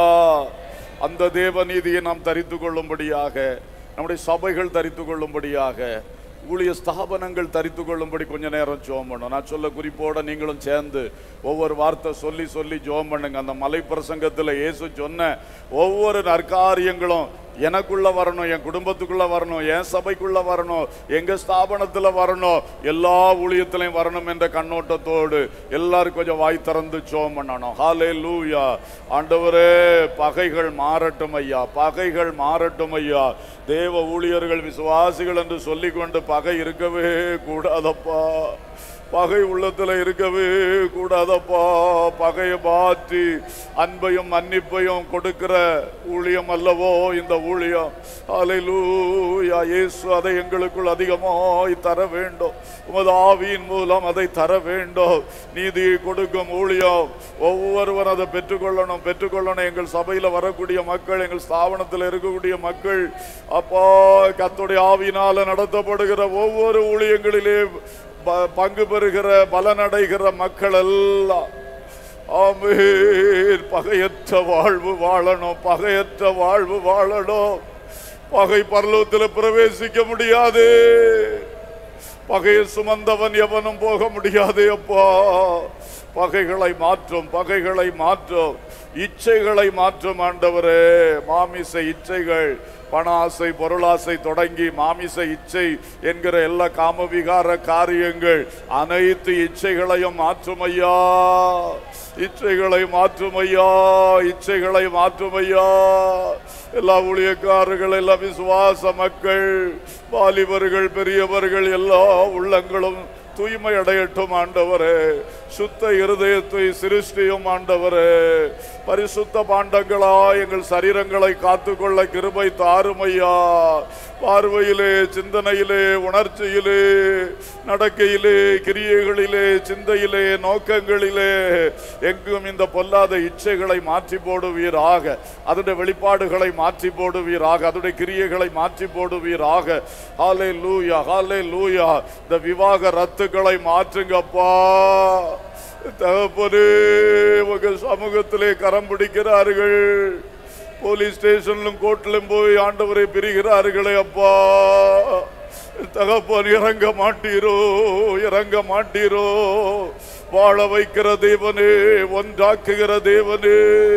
அந்த தேவ நீதியை நாம் தரித்து கொள்ளும்படியாக நம்முடைய சபைகள் தரித்து கொள்ளும்படியாக ஊழிய ஸ்தாபனங்கள் தரித்து கொள்ளும்படி கொஞ்ச நேரம் ஜோம் பண்ணும் நான் சொல்ல குறிப்போட நீங்களும் சேர்ந்து ஒவ்வொரு வார்த்தை சொல்லி சொல்லி ஜோம் பண்ணுங்க அந்த மலை பிரசங்கத்தில் இயேசு சொன்ன ஒவ்வொரு நற்காரியங்களும் எனக்குள்ள வரணும் என் குடும்பத்துக்குள்ள வரணும் என் சபைக்குள்ள வரணும் எங்க ஸ்தாபனத்துல வரணும் எல்லா ஊழியத்திலையும் வரணும் என்ற கண்ணோட்டத்தோடு எல்லாரும் கொஞ்சம் வாய் திறந்து ஜோம் பண்ணணும் ஹாலே லூயா ஆண்டவரே பகைகள் மாறட்டும் ஐயா பகைகள் மாறட்டும் ஐயா தேவ ஊழியர்கள் விசுவாசிகள் என்று சொல்லிக்கொண்டு பகை இருக்கவே கூடாதப்பா பகை உள்ளத்துல இருக்கவே கூடாதப்பா பகையை மாற்றி அன்பையும் மன்னிப்பையும் கொடுக்கிற ஊழியம் அல்லவோ இந்த ஊழியம் ஹalleluya இயேசு அதை எங்களுக்குள் அதிகமாய் தர வேண்டும் உமது ஆவியின் மூலம் அதை தர வேண்டும் நீதியை கொடுக்கும் ஊழியம் ஒவ்வொருவரும் அதை பெற்றுக்கொள்ளணும் பெற்றுக்கொள்ளணும் எங்கள் சபையில வரக்கூடிய மக்கள் எங்கள் ஸ்தாபனத்தில் இருக்கக்கூடிய மக்கள் அப்பா கத்துடைய ஆவியினால நடத்தப்படுகிற ஒவ்வொரு ஊழியங்களிலே ப- பங்கு பெறுகிற பலனடைகிற மக்கள் எல்லாம் ஆமென் பகையற்ற வாழ்வு வாழணும் பகையற்ற வாழ்வு வாழணும் பகை பரலோகத்தில் பிரவேசிக்க முடியாது பகையை சுமந்தவன் எவனும் போக முடியாது அப்பா பகைகளை மாற்றும் பகைகளை மாற்றும் இச்சைகளை மாற்றும் ஆண்டவரே மாமிச இச்சைகள் பண ஆசை பொருளாசை தொடங்கி மாமிச இச்சை என்கிற எல்லா காமவிகார காரியங்கள் அனைத்து இச்சைகளையும் மாற்றும் ஐயா இச்சைகளை மாற்றும் ஐயா இச்சைகளை மாற்றும் ஐயா எல்லா ஊழியக்காரர்கள் எல்லா விசுவாச மக்கள் வாலிபர்கள் பெரியவர்கள் எல்லா உள்ளங்களும் தூய்மை அடையட்டும் ஆண்டவரே சுத்த இருதயத்தை சிருஷ்டியும் ஆண்டவரே பரிசுத்த பாண்டங்களா எங்கள் சரீரங்களை காத்துக்கொள்ள கிருபை தாருமையா பார்வையிலே சிந்தனையிலே உணர்ச்சியிலே நடக்கையிலே கிரியைகளிலே சிந்தையிலே நோக்கங்களிலே எங்கும் இந்த பொல்லாத இச்சைகளை மாற்றி போடுவீராக அதனுடைய வெளிப்பாடுகளை மாற்றி போடுவீராக அதனுடைய கிரியைகளை மாற்றி போடுவீராக ஹாலே லூயா ஹாலே லூயா இந்த விவாக ரத்துக்களை மாற்றுங்கப்பா தகப்பனே உங்க சமூகத்திலே கரம் பிடிக்கிறார்கள் போலீஸ் ஸ்டேஷன்லும் கோர்ட்லும் போய் ஆண்டவரை பிரிகிறார்களே அப்பா தகப்பன் இறங்க மாட்டீரோ இறங்க மாட்டீரோ வாழ வைக்கிற தேவனே ஒன்றாக்குகிற தேவனே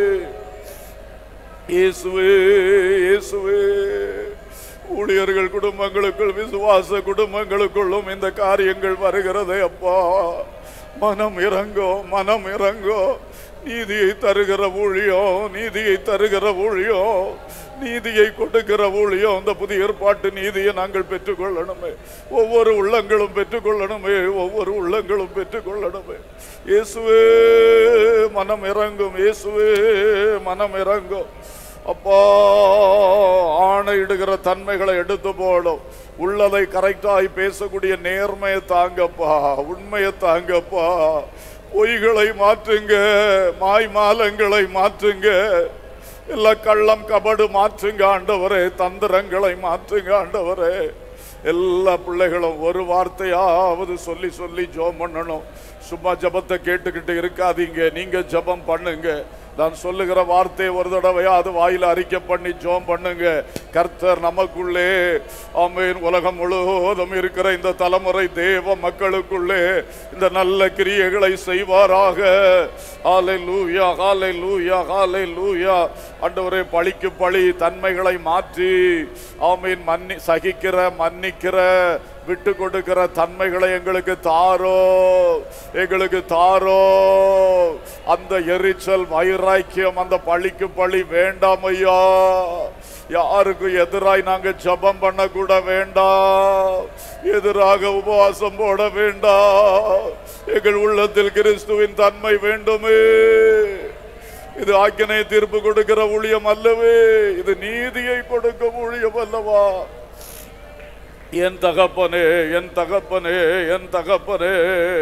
இயேசுவே இயேசுவே ஊழியர்கள் குடும்பங்களுக்குள் விசுவாச குடும்பங்களுக்குள்ளும் இந்த காரியங்கள் வருகிறதே அப்பா மனம் இறங்கோ மனம் இறங்கோ நீதியை தருகிற ஊழியம் நீதியை தருகிற ஊழியம் நீதியை கொடுக்கிற ஊழியம் இந்த புதிய ஏற்பாட்டு நீதியை நாங்கள் பெற்றுக்கொள்ளணுமே ஒவ்வொரு உள்ளங்களும் பெற்றுக்கொள்ளணுமே ஒவ்வொரு உள்ளங்களும் பெற்றுக்கொள்ளணுமே இயேசுவே மனம் இறங்கும் இயேசுவே மனம் இறங்கும் அப்பா ஆணையிடுகிற தன்மைகளை எடுத்து போடும் உள்ளதை கரெக்டாய் பேசக்கூடிய நேர்மையை தாங்கப்பா உண்மையை தாங்கப்பா பொய்களை மாற்றுங்க மாய் மாலங்களை மாற்றுங்க எல்லா கள்ளம் கபடு மாற்றுங்க ஆண்டவரே தந்திரங்களை மாற்றுங்க ஆண்டவரே எல்லா பிள்ளைகளும் ஒரு வார்த்தையாவது சொல்லி சொல்லி ஜெபம் பண்ணணும் சும்மா ஜெபத்தை கேட்டுக்கிட்டு இருக்காதீங்க நீங்க ஜெபம் பண்ணுங்க நான் சொல்லுகிற வார்த்தையை ஒரு தடவையாவது வாயில அறிக்கை பண்ணி ஜெபம் பண்ணுங்க கர்த்தர் நமக்குள்ளே ஆமென் உலகம் முழுவதும் இருக்கிற இந்த தலைமுறை தேவ மக்களுக்குள்ளே இந்த நல்ல கிரியைகளை செய்வாராக ஹாலை லூயா ஹாலை லூயா ஹாலை லூயா ஆண்டவரே பழிக்கு பழி தன்மைகளை மாற்றி ஆமீன் மன்னி சகிக்கிற மன்னிக்கிற விட்டு கொடுக்கிற தன்மைகளை எங்களுக்கு தாரோ எங்களுக்கு தாரோ அந்த எரிச்சல் வைராக்கியம் அந்த பழிக்கு பழி வேண்டாம் ஐயா யாருக்கும் எதிராய் நாங்க ஜெபம் பண்ண கூட வேண்டாம் எதிராக உபவாசம் போட வேண்டாம் எங்கள் உள்ளத்தில் கிறிஸ்துவின் தன்மை வேண்டுமே இது ஆக்கினை தீர்ப்பு கொடுக்கிற ஊழியம் அல்லவே இது நீதியை கொடுக்கும் ஊழியம் அல்லவா என் தகப்பனே என் தகப்பனே என் தகப்பனே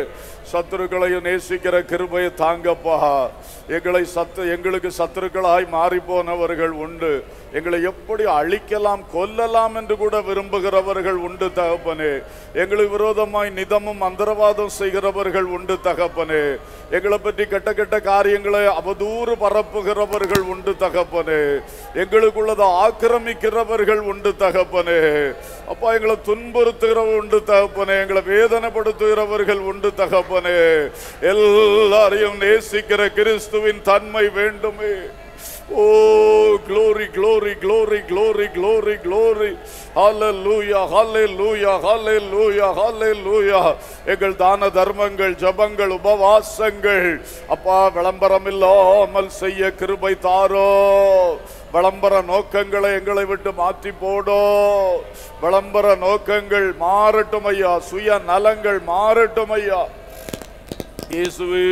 சத்துருக்களையும் நேசிக்கிற கிருபையை தாங்கப்பா எங்களை சத்து எங்களுக்கு சத்துருக்களாய் மாறி போனவர்கள் உண்டு எங்களை எப்படி அழிக்கலாம் கொல்லலாம் என்று கூட விரும்புகிறவர்கள் உண்டு தகப்பனே எங்களுக்கு விரோதமாய் நிதமும் மந்திரவாதம் செய்கிறவர்கள் உண்டு தகப்பனே எங்களை பற்றி கெட்ட கெட்ட காரியங்களை அவதூறு பரப்புகிறவர்கள் உண்டு தகப்பனே எங்களுக்குள்ளதை ஆக்கிரமிக்கிறவர்கள் உண்டு தகப்பனே அப்பா எங்களை துன்புறுத்துகிறவர்கள் உண்டு தகப்பனே எங்களை வேதனைப்படுத்துகிறவர்கள் உண்டு தகப்பனே எல்லாரையும் நேசிக்கிற கிறிஸ்துவின் தன்மை வேண்டுமே ஓ glory glory glory glory glory glory hallelujah hallelujah hallelujah hallelujah எங்கள் தான தர்மங்கள் ஜபங்கள் உபவாசங்கள் அப்பா விளம்பரம் இல்லாமல் செய்ய கிருபை தாரோ விளம்பர நோக்கங்களை எங்களை விட்டு மாற்றி போடோ விளம்பர நோக்கங்கள் மாறட்டும் ஐயா சுய நலங்கள் மாறட்டும் ஐயா இயேசுவே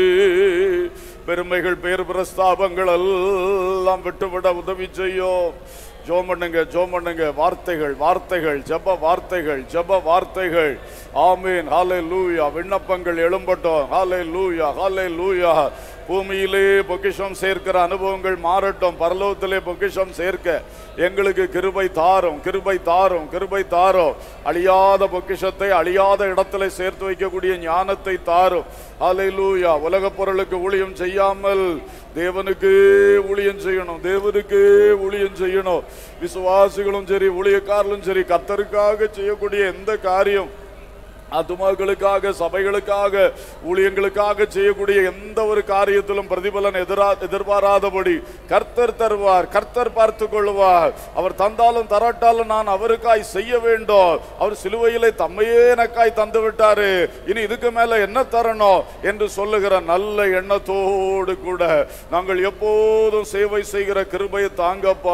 பெருமைகள் பேர் பிரஸ்தாபங்கள் எல்லாம் விட்டுவிட உதவி செய்யும் ஜோம் பண்ணுங்க ஜோம் பண்ணுங்க வார்த்தைகள் வார்த்தைகள் ஜப வார்த்தைகள் ஜப வார்த்தைகள் ஆமீன் ஹாலே லூயா விண்ணப்பங்கள் எழும்பட்டும் ஹாலே லூயா ஹாலே லூயா பூமியிலே பொக்கிஷம் சேர்க்கிற அனுபவங்கள் மாறட்டும் பரலோகத்திலே பொக்கிஷம் சேர்க்க எங்களுக்கு கிருபை தாரும் கிருபை தாரும் கிருபை தாரும் அழியாத பொக்கிஷத்தை அழியாத இடத்துல சேர்த்து வைக்கக்கூடிய ஞானத்தை தாரும் ஹalleluya உலக பொருளுக்கு ஊழியம் செய்யாமல் தேவனுக்கு ஊழியம் செய்யணும் தேவனுக்கு ஊழியம் செய்யணும் விசுவாசிகளும் சரி ஊழியக்காரர்களும் சரி கத்தருக்காக செய்யக்கூடிய எந்த காரியம் ஆத்துமாக்களுக்காக சபைகளுக்காக ஊழியங்களுக்காக செய்யக்கூடிய எந்த ஒரு காரியத்திலும் பிரதிபலன் எதிரா எதிர்பாராதபடி கர்த்தர் தருவார் கர்த்தர் பார்த்து கொள்வார் அவர் தந்தாலும் தராட்டாலும் நான் அவருக்காய் செய்ய வேண்டும் அவர் சிலுவையிலே தம்மையே எனக்காய் தந்து விட்டாரு இனி இதுக்கு மேல என்ன தரணும் என்று சொல்லுகிற நல்ல எண்ணத்தோடு கூட நாங்கள் எப்போதும் சேவை செய்கிற கிருபையை தாங்கப்பா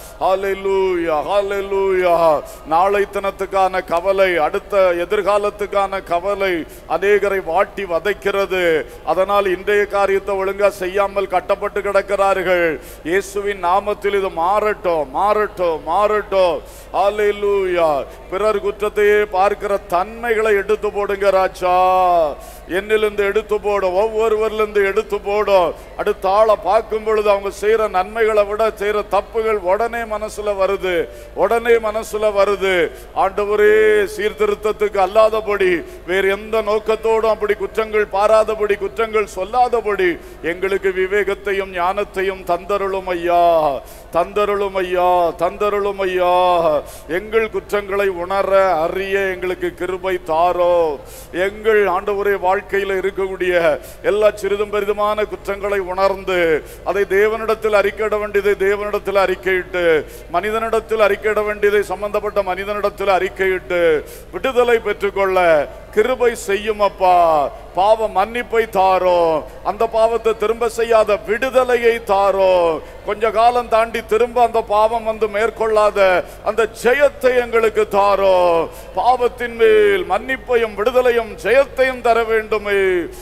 ஹalleluya ஹalleluya நாளை தினத்துக்கான கவலை அடுத்த எதிர்காலத்துக்கான கவலை அநேகரை வாட்டி வதைக்கிறது அதனால் இன்றைய காரியத்தை ஒழுங்கா செய்யாமல் கட்டப்பட்டு கிடக்கிறார்கள் இயேசுவின் நாமத்தில் இது மாறட்டும் மாறட்டும் மாறட்டும் ஹalleluya பிறர் குற்றத்தையே பார்க்கிற தன்மைகளை எடுத்து போடுங்க ராஜா என்னிலிருந்து எடுத்து போடும் ஒவ்வொருவரிலிருந்து எடுத்து போடும் அடுத்த ஆளை பார்க்கும் பொழுது அவங்க செய்யற நன்மைகளை விட செய்யற தப்புகள் உடனே மனசுல வருது உடனே மனசுல வருது ஆண்டவரே சீர்திருத்தத்துக்கு அல்லாதபடி வேறு எந்த நோக்கத்தோடும் அப்படி குற்றங்கள் பாராதபடி குற்றங்கள் சொல்லாதபடி எங்களுக்கு விவேகத்தையும் ஞானத்தையும் தந்தருளும் ஐயா தந்தருளும் ஐயா தந்தருளும் ஐயா எங்கள் குற்றங்களை உணர அறிய எங்களுக்கு கிருபை தாரோ எங்கள் ஆண்டவரே வாழ்க்கையில் இருக்கக்கூடிய எல்லா சிறிதும் பெரிதுமான குற்றங்களை உணர்ந்து அதை தேவனிடத்தில் அறிக்கையிட வேண்டியதை தேவனிடத்தில் அறிக்கையிட்டு மனிதனிடத்தில் அறிக்கையிட வேண்டியதை சம்பந்தப்பட்ட மனிதனிடத்தில் அறிக்கையிட்டு விடுதலை பெற்றுக்கொள்ள கிருபை செய்யும் அப்பா பாவ மன்னிப்பை தாரோ அந்த பாவத்தை திரும்ப செய்யாத விடுதலையை தாரோ கொஞ்ச காலம் தாண்டி திரும்ப அந்த பாவம் வந்து மேற்கொள்ளாத அந்த ஜெயத்தை எங்களுக்கு தாரோ பாவத்தின் மேல் மன்னிப்பையும் விடுதலையும் ஜெயத்தையும் தர வேண்டுமே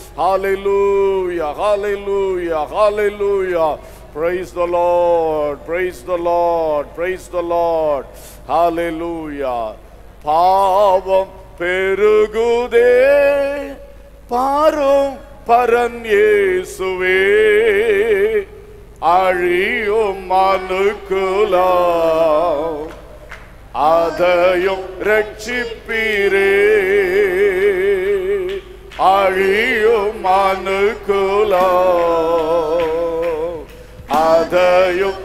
ஹalleluya ஹalleluya ஹalleluya praise the lord praise the lord praise the lord hallelujah பாவம் பெருகுதே பாரும் பரன் இயேசுவே அழியும் மனுக்குலாம் அதையும் ரட்சிப்பீரே அழியும் மனுக்குலாம் அதையும்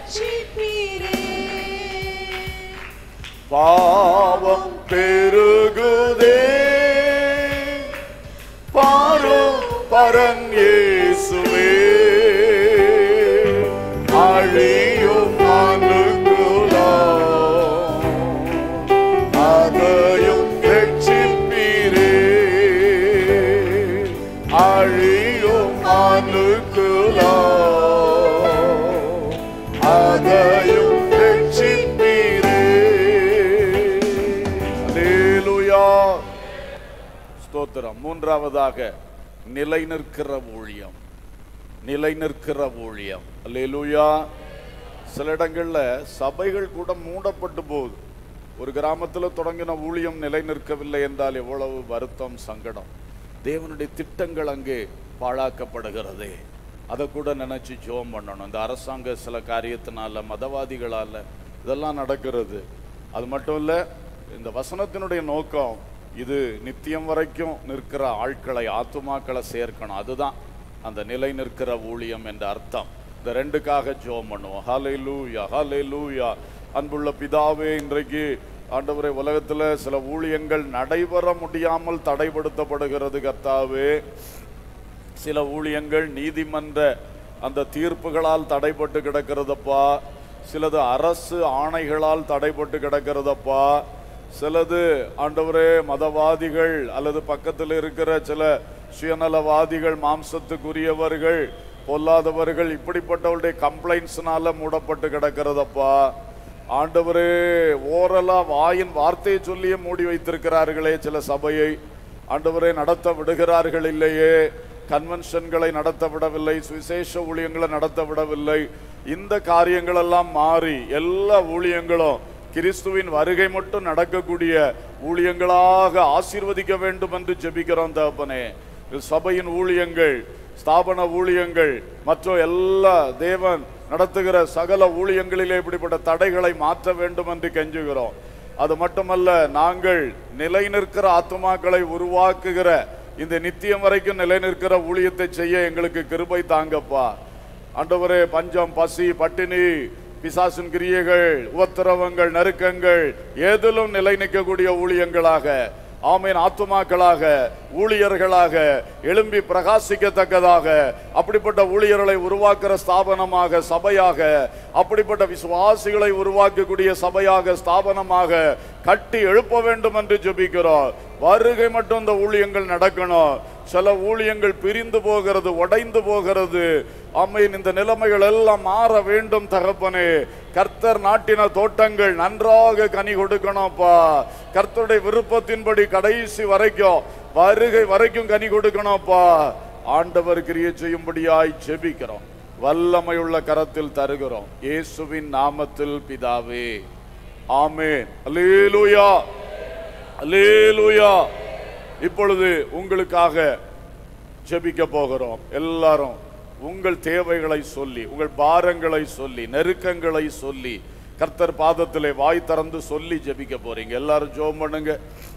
பாவம் பெருகுதே பாரும் பரன் இயேசுவே அழியும் அனுகுலம் அதையும் ரட்சிப்பீரே அழியும் அனுகுலம் அதையும் ரட்சிப்பீரே அல்லேலூயா ஸ்தோத்திரம் மூன்றாவதாக நிலை நிற்கிற ஊழியம் நிலை நிற்கிற ஊழியம் அல்லேலூயா சில இடங்கள்ல சபைகள் கூட மூடப்பட்டு போகுது ஒரு கிராமத்துல தொடங்கின ஊழியம் நிலை நிற்கவில்லை என்றால் எவ்வளவு வருத்தம் சங்கடம் தேவனுடைய திட்டங்கள் அங்கே பாழாக்கப்படுகிறதே அதை கூட நினைச்சு ஜெபம் பண்ணணும் இந்த அரசாங்க சில காரியத்தினால மதவாதிகளால இதெல்லாம் நடக்கிறது அது மட்டும் இல்ல இந்த வசனத்தினுடைய நோக்கம் இது நித்தியம் வரைக்கும் நிற்கிற ஆட்களை ஆத்துமாக்களை சேர்க்கணும் அதுதான் அந்த நிலை நிற்கிற ஊழியம் என்ற அர்த்தம் இந்த ரெண்டுக்காக ஜெபம் பண்ணுவோம் ஹாலே லூயா ஹாலே லூயா அன்புள்ள பிதாவே இன்றைக்கு ஆண்டவரை உலகத்துல சில ஊழியங்கள் நடைபெற முடியாமல் தடைப்படுத்தப்படுகிறது கர்த்தாவே சில ஊழியங்கள் நீதிமன்ற அந்த தீர்ப்புகளால் தடைப்பட்டு கிடக்கிறதப்பா சிலது அரசு ஆணைகளால் தடைப்பட்டு கிடக்கிறதப்பா சிலது ஆண்டவரே மதவாதிகள் அல்லது பக்கத்தில் இருக்கிற சில சுயநலவாதிகள் மாம்சத்துக்குரியவர்கள் பொல்லாதவர்கள் இப்படிப்பட்டவருடைய கம்ப்ளைண்ட்ஸ்னால மூடப்பட்டு கிடக்கிறதப்பா ஆண்டவரே ஓரலா வாயின் வார்த்தையை சொல்லியே மூடி வைத்திருக்கிறார்களே சில சபையை ஆண்டவரே நடத்த விடுகிறார்கள் இல்லையே கன்வென்ஷன்களை நடத்த விடவில்லை சுவிசேஷ ஊழியங்களை நடத்த விடவில்லை இந்த காரியங்கள் எல்லாம் மாறி எல்லா ஊழியங்களும் கிறிஸ்துவின் வருகை மட்டும் நடக்கக்கூடிய ஊழியங்களாக ஆசீர்வதிக்க வேண்டும் என்று ஜெபிக்கிறோம் தகப்பனே இது சபையின் ஊழியங்கள் ஸ்தாபன ஊழியங்கள் மற்றும் எல்லா தேவன் நடத்துகிற சகல ஊழியங்களிலே இப்படிப்பட்ட தடைகளை மாற்ற வேண்டும் என்று கெஞ்சுகிறோம் அது மட்டுமல்ல நாங்கள் நிலை நிற்கிற ஆத்துமாக்களை உருவாக்குகிற இந்த நித்தியம் வரைக்கும் நிலை நிற்கிற ஊழியத்தை செய்ய எங்களுக்கு கிருபை தாங்கப்பா ஆண்டவரே பஞ்சம் பசி பட்டினி பிசாசின் கிரியைகள் உபத்திரவங்கள் நெருக்கங்கள் ஏதிலும் நிலை நிற்கக்கூடிய ஊழியங்களாக ஆமீன் ஆத்துமாக்களாக ஊழியர்களாக எழும்பி பிரகாசிக்கத்தக்கதாக அப்படிப்பட்ட ஊழியர்களை உருவாக்குற ஸ்தாபனமாக சபையாக அப்படிப்பட்ட விசுவாசிகளை உருவாக்கக்கூடிய சபையாக ஸ்தாபனமாக கட்டி எழுப்ப வேண்டும் என்று ஜெபிக்கிறோம் வருகை மட்டும் இந்த ஊழியங்கள் நடக்கணும் சில ஊழியங்கள் பிரிந்து போகிறது உடைந்து போகிறது அம்மையின் இந்த நிலைமைகள் எல்லாம் மாற வேண்டும் தகப்பனே கர்த்தர் நாட்டின தோட்டங்கள் நன்றாக கனி கொடுக்கணும்ப்பா கர்த்தருடைய விருப்பத்தின்படி கடைசி வரைக்கும் வருகை வரைக்கும் கனி கொடுக்கணும்ப்பா ஆண்டவர் கிரியை செய்யும்படியாய் ஜெபிக்கிறோம் வல்லமையுள்ள கரத்தில் தருகிறோம் இயேசுவின் நாமத்தில் பிதாவே ஆமென் அல்லேலூயா அல்லேலூயா இப்பொழுது உங்களுக்காக ஜெபிக்க போகிறோம் எல்லாரும் உங்கள் தேவைகளை சொல்லி உங்கள் பாரங்களை சொல்லி நெருக்கங்களை சொல்லி கர்த்தர் பாதத்திலே வாய் திறந்து சொல்லி ஜெபிக்க போறீங்க எல்லாரும் ஜோம் பண்ணுங்க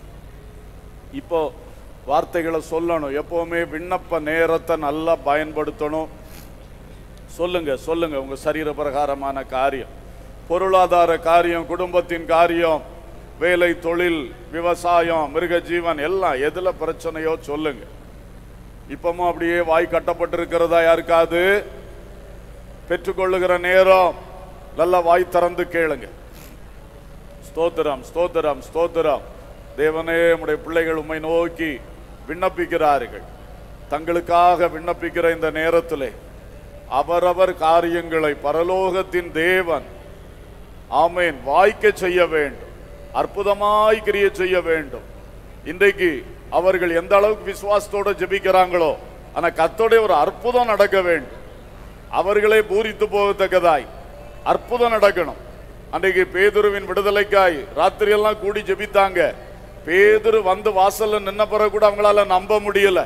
இப்போ வார்த்தைகளை சொல்லணும் எப்பவுமே விண்ணப்ப நேரத்தை நல்லா பயன்படுத்தணும் சொல்லுங்க சொல்லுங்க உங்க சரீர பிரகாரமான காரியம் பொருளாதார காரியம் குடும்பத்தின் காரியம் வேலை தொழில் விவசாயம் மிருக ஜீவன் எல்லாம் எதுல பிரச்சனையோ சொல்லுங்க இப்பமும் அப்படியே வாய் கட்டப்பட்டிருக்கிறதா யாருக்காது பெற்றுக்கொள்ளுகிற நேரம் நல்லா வாய் திறந்து கேளுங்க ஸ்தோத்திரம் ஸ்தோத்திரம் ஸ்தோத்திரம் தேவனே உம்முடைய பிள்ளைகள் உம்மை நோக்கி விண்ணப்பிக்கிறார்கள் தங்களுக்காக விண்ணப்பிக்கிற இந்த நேரத்திலே அவரவர் காரியங்களை பரலோகத்தின் தேவன் ஆமேன் வாய்க்க செய்ய வேண்டும் அற்புதமாய் கிரிய செய்ய வேண்டும் இன்றைக்கு அவர்கள் எந்த அளவுக்கு விசுவாசத்தோட ஜெபிக்கிறாங்களோ ஆனா கத்தோடைய ஒரு அற்புதம் நடக்க வேண்டும் அவர்களே பூரித்து போகத்தக்கதாய் அற்புதம் நடக்கணும் அன்றைக்கு பேதுருவின் விடுதலைக்காய் ராத்திரி எல்லாம் கூடி ஜெபித்தாங்க பேதுரு வந்து வாசல்ல நின்ன பிறகு கூட அவங்களால நம்ப முடியல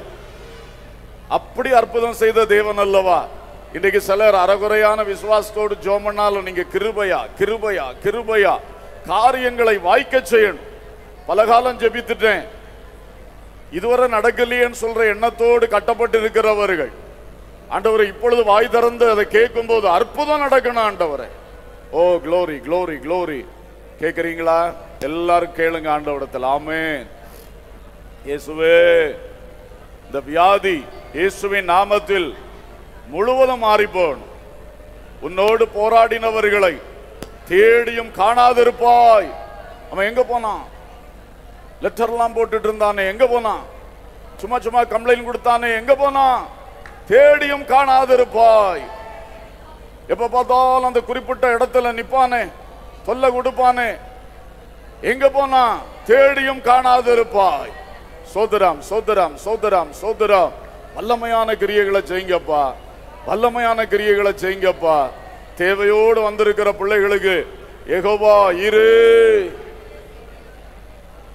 அப்படி அற்புதம் செய்த தேவன் அல்லவா இன்னைக்கு சிலர் அறகுறையான விசுவாசத்தோடு ஜோம் பண்ணாலும் நீங்க கிருபையா கிருபையா கிருபையா காரியங்களை வாய்க்க செய்யணும் பல காலம் ஜெபித்துட்டேன் இதுவரை நடக்கலையேன்னு சொல்ற எண்ணத்தோடு கட்டப்பட்டு இருக்கிறவர்கள் ஆண்டவரை இப்பொழுது வாய் திறந்து அதை கேட்கும் போது அற்புதம் நடக்கணும் ஆண்டவரை ஓ க்ளோரி க்ளோரி க்ளோரி கேக்குறீங்களா எல்லாரும் கேளுங்க ஆண்டவரத்தில் ஆமென் இயேசுவே இந்த வியாதி இயேசுவின் நாமத்தில் முழுவதும் மாறி போகணும் உன்னோடு போராடினவர்களை தேடியும் காணாதிருப்பாய் அவன் எங்க போனான் லெட்டர்லாம் போட்டுட்டு இருந்தானே எங்க போனான் சும்மா சும்மா கம்ப்ளைண்ட் கொடுத்தானே எங்க போனான் தேடியும் காணாதிருப்பாய் எப்ப பார்த்தாலும் அந்த குறிப்பிட்ட இடத்துல நிப்பானே தொல்லை கொடுப்பானே எங்க போனா தேடியும் காணாதிருப்பாய் சோதரம் சோதரம் சோதரம் சோதரம் வல்லமையான கிரியைகளை செய்யுங்கப்பா வல்லமையான கிரியைகளை செய்யுங்கப்பா தேவையோடு வந்திருக்கிற பிள்ளைகளுக்கு எகோவா இரு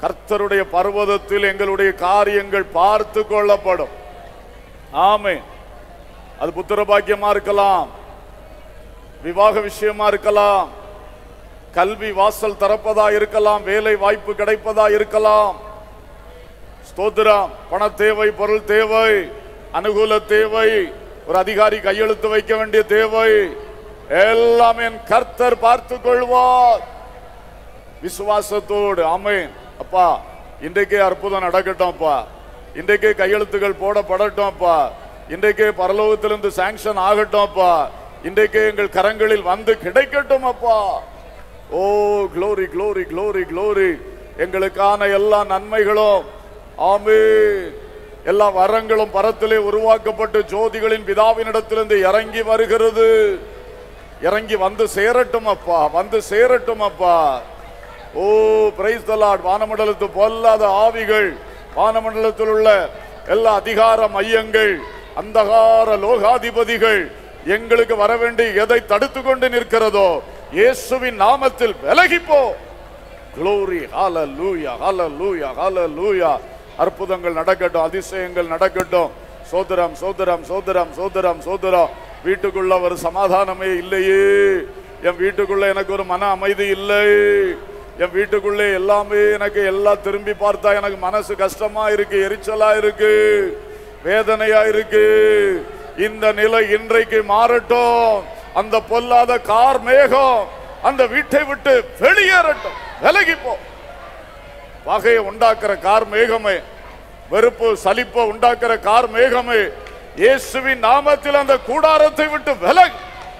கர்த்தருடைய பர்வதத்தில் எங்களுடைய காரியங்கள் பார்த்து கொள்ளப்படும் ஆமே அது புத்திர பாக்கியமா இருக்கலாம் விவாக விஷயமா இருக்கலாம் கல்வி வாசல் திறப்பதா இருக்கலாம் வேலை வாய்ப்பு கிடைப்பதா இருக்கலாம் ஸ்தோத்திரம் பண தேவை பொருள் தேவை அனுகூல தேவை ஒரு அதிகாரி கையெழுத்து வைக்க வேண்டிய தேவை எல்லாம் என் கர்த்தர் பார்த்து கொள்வார் விசுவாசத்தோடு ஆமென் அப்பா இன்றைக்கே அற்புதம் நடக்கட்டும் அப்பா இன்றைக்கே கையெழுத்துகள் போடப்படட்டும் அப்பா இன்றைக்கே பரலோகத்திலிருந்து சாங்ஷன் ஆகட்டும் அப்பா இன்றைக்கே எங்கள் கரங்களில் வந்து கிடைக்கட்டும் அப்பா O glory glory glory glory எங்களுக்கான எல்லா நன்மைகளும் ஆமே எல்லா வரங்களும் பரத்திலே உருவாக்கப்பட்டு ஜோதிகளின் பிதாவினிடத்திலிருந்து இறங்கி வருகிறது இறங்கி வந்து சேரட்டும் அப்பா வந்து சேரட்டும் அப்பா ஓ பிரைஸ் தலாட் வானமண்டலத்து பொல்லாத ஆவிகள் வானமண்டலத்தில் உள்ள எல்லா அதிகார மையங்கள் அந்தகார லோகாதிபதிகள் எங்களுக்கு வர வேண்டிய எதை தடுத்து கொண்டு நிற்கிறதோ இயேசுவின் நாமத்தில் விலகிப்போ க்ளோரி ஹalleluya ஹalleluya ஹalleluya அற்புதங்கள் நடக்கட்டும் அதிசயங்கள் நடக்கட்டும் சோதரம் சோதரம் சோதரம் சோதரம் சோதரம் வீட்டுக்குள்ள ஒரு சமாதானமே இல்லையே என் வீட்டுக்குள்ள எனக்கு ஒரு மன அமைதி இல்லை என் வீட்டுக்குள்ளே எல்லாமே எனக்கு எல்லாம் திரும்பி பார்த்தா எனக்கு மனசு கஷ்டமா இருக்கு எரிச்சலா இருக்கு வேதனையா இருக்கு இந்த நிலை இன்றைக்கு மாறட்டும் அந்த பொல்லாத கார் மேகம் அந்த வீட்டை விட்டு வெளியேறட்டும் விலகி போ பகையை உண்டாக்குற கார் மேகமே வெறுப்பு சலிப்பை உண்டாக்குற கார் மேகமே இயேசுவின் நாமத்தில் அந்த கூடாரத்தை விட்டு விலகு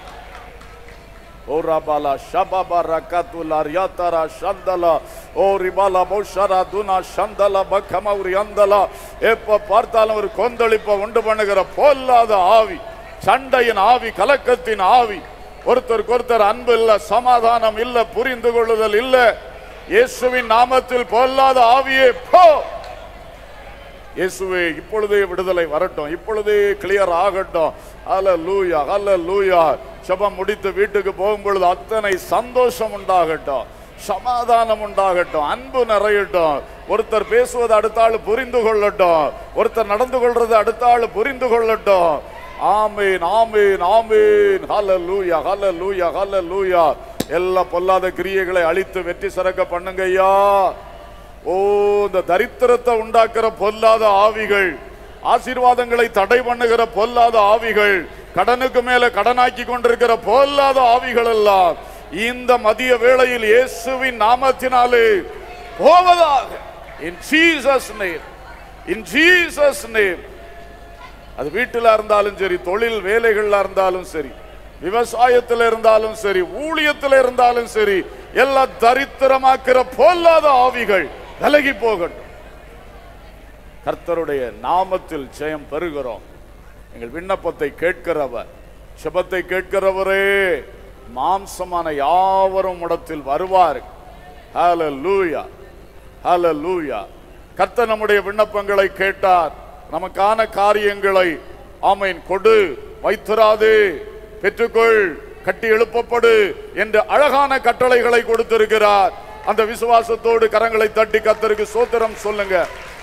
ஓ ரபாலா ஷபாபா ரக்கத்துலா ரியாத்தரா ஷந்தலா ஓ ரிபாலா மௌஷரா துனா ஷந்தலா பக்கமௌரி அந்தலா எப்ப பார்த்தாலும் ஒரு கொந்தளிப்பை உண்டு பண்ணுகிற பொல்லாத ஆவி சண்டையின் ஆவி கலக்கத்தின் ஆவி ஒருத்தருக்கு ஒருத்தர் அன்பு இல்ல சமாதானம் இல்ல புரிந்து கொள்ளுதல் இல்ல இயேசுவின் நாமத்தில் பொல்லாத ஆவியே போ இயேசுவே இப்பொழுதே விடுதலை வரட்டும் இப்பொழுதே கிளியர் ஆகட்டும் அல்ல லூயா அல்ல லூயா செபம் முடித்து வீட்டுக்கு போகும் பொழுது அத்தனை சந்தோஷம் உண்டாகட்டும் சமாதானம் உண்டாகட்டும் அன்பு நிறையட்டும் ஒருத்தர் பேசுவது அடுத்த ஆள் புரிந்து கொள்ளட்டும் ஒருத்தர் நடந்து கொள்றது அடுத்த ஆள் புரிந்து கொள்ளட்டும் ஆமீன் ஆமீன் ஆமீன் ஹalleluya ஹalleluya ஹalleluya எல்லா பொல்லாத கிரியைகளை அழித்து வெற்றி சிறக்க பண்ணுங்க ஐயா ஓ இந்த தரித்திரத்தை உண்டாக்குற பொல்லாத ஆவிகள் ஆசீர்வாதங்களை தடை பண்ணுகிற பொல்லாத ஆவிகள் கடனுக்கு மேல கடனாக்கி கொண்டிருக்கிற பொல்லாத ஆவிகள் எல்லாம் இந்த மதிய வேளையில் இயேசுவின் நாமத்தினாலே போவதாக in Jesus name in Jesus name அது வீட்டில் இருந்தாலும் சரி தொழில் வேலைகள்ல இருந்தாலும் சரி விவசாயத்தில் இருந்தாலும் சரி ஊழியத்தில் இருந்தாலும் சரி எல்லா தரித்திரமாக்கிற பொல்லாத ஆவிகள் விலகி போகட்டும் கர்த்தருடைய நாமத்தில் ஜெயம் பெறுகிறோம் எங்கள் விண்ணப்பத்தை கேட்கிறவர் செபத்தை கேட்கிறவரே மாம்சமான யாவரும் இடத்தில் வருவார் ஹalleluya ஹalleluya கர்த்தர் நம்முடைய விண்ணப்பங்களை கேட்டார் நமக்கான காரியங்களை ஆமீன் கொடு வைத்திராதே பெற்றுக்கொள் கட்டி எழுப்பப்படு என்ற அழகான கட்டளைகளை கொடுத்திருக்கிறார் அந்த விசுவாசத்தோடு கரங்களை தட்டி கர்த்தருக்கு சோத்திரம் சொல்லுங்க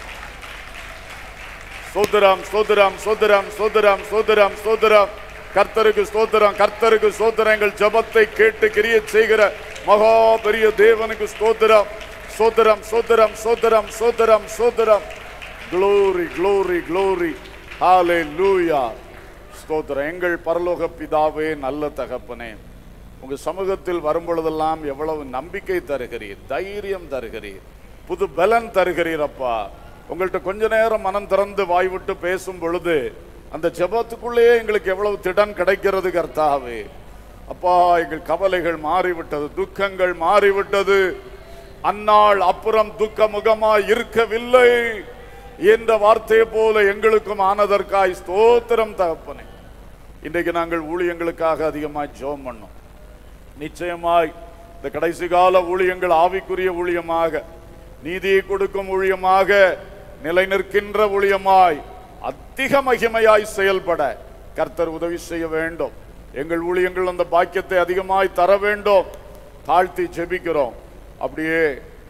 சோதரம் சோதரம் சோதரம் சோதரம் சோதரம் சோதரம் கர்த்தருக்கு ஸ்தோத்திரம் கர்த்தருக்கு ஸ்தோத்திரம் எங்கள் ஜெபத்தை கேட்டு கிரிய செய்கிற மகா பெரிய தேவனுக்கு ஸ்தோத்திரம் சோதரம் சோதரம் சோதரம் சோதரம் சோதரம் க்ளோரி க்ளோரி க்ளோரி ஹalleluya ஸ்தோத்திரம் எங்கள் பரலோக பிதாவே நல்ல தகப்பனே உங்க சமூகத்தில் வரும் பொழுதெல்லாம் எவ்வளவு நம்பிக்கை தருகிறீர் தைரியம் தருகிறீர் புது பலன் தருகிறீர் அப்பா உங்கள்ட்ட கொஞ்ச நேரம் மனம் திறந்து வாய் விட்டு பேசும் பொழுது அந்த ஜெபத்துக்குள்ளேயே எங்களுக்கு எவ்வளவு திடன் கிடைக்கிறது கர்த்தாவே அப்பா எங்கள் கவலைகள் மாறிவிட்டது துக்கங்கள் மாறிவிட்டது அந்நாள் அப்புறம் துக்க முகமாய் இருக்கவில்லை என்ற வார்த்தையை போல எங்களுக்கும் ஆனதற்காய் ஸ்தோத்திரம் தகப்பனே இன்றைக்கு நாங்கள் ஊழியங்களுக்காக அதிகமாய் ஜெபம் பண்ணோம் நிச்சயமாய் இந்த கடைசி கால ஊழியங்கள் ஆவிக்குரிய ஊழியமாக நீதியை கொடுக்கும் ஊழியமாக நிலை நிற்கின்ற ஊழியமாய் அதிக மகிமையாய் செயல்பட கர்த்தர் உதவி செய்ய வேண்டும் எங்கள் ஊழியங்கள் அந்த பாக்கியத்தை அதிகமாய் தர வேண்டும் தாழ்த்தி ஜெபிக்கிறோம் அப்படியே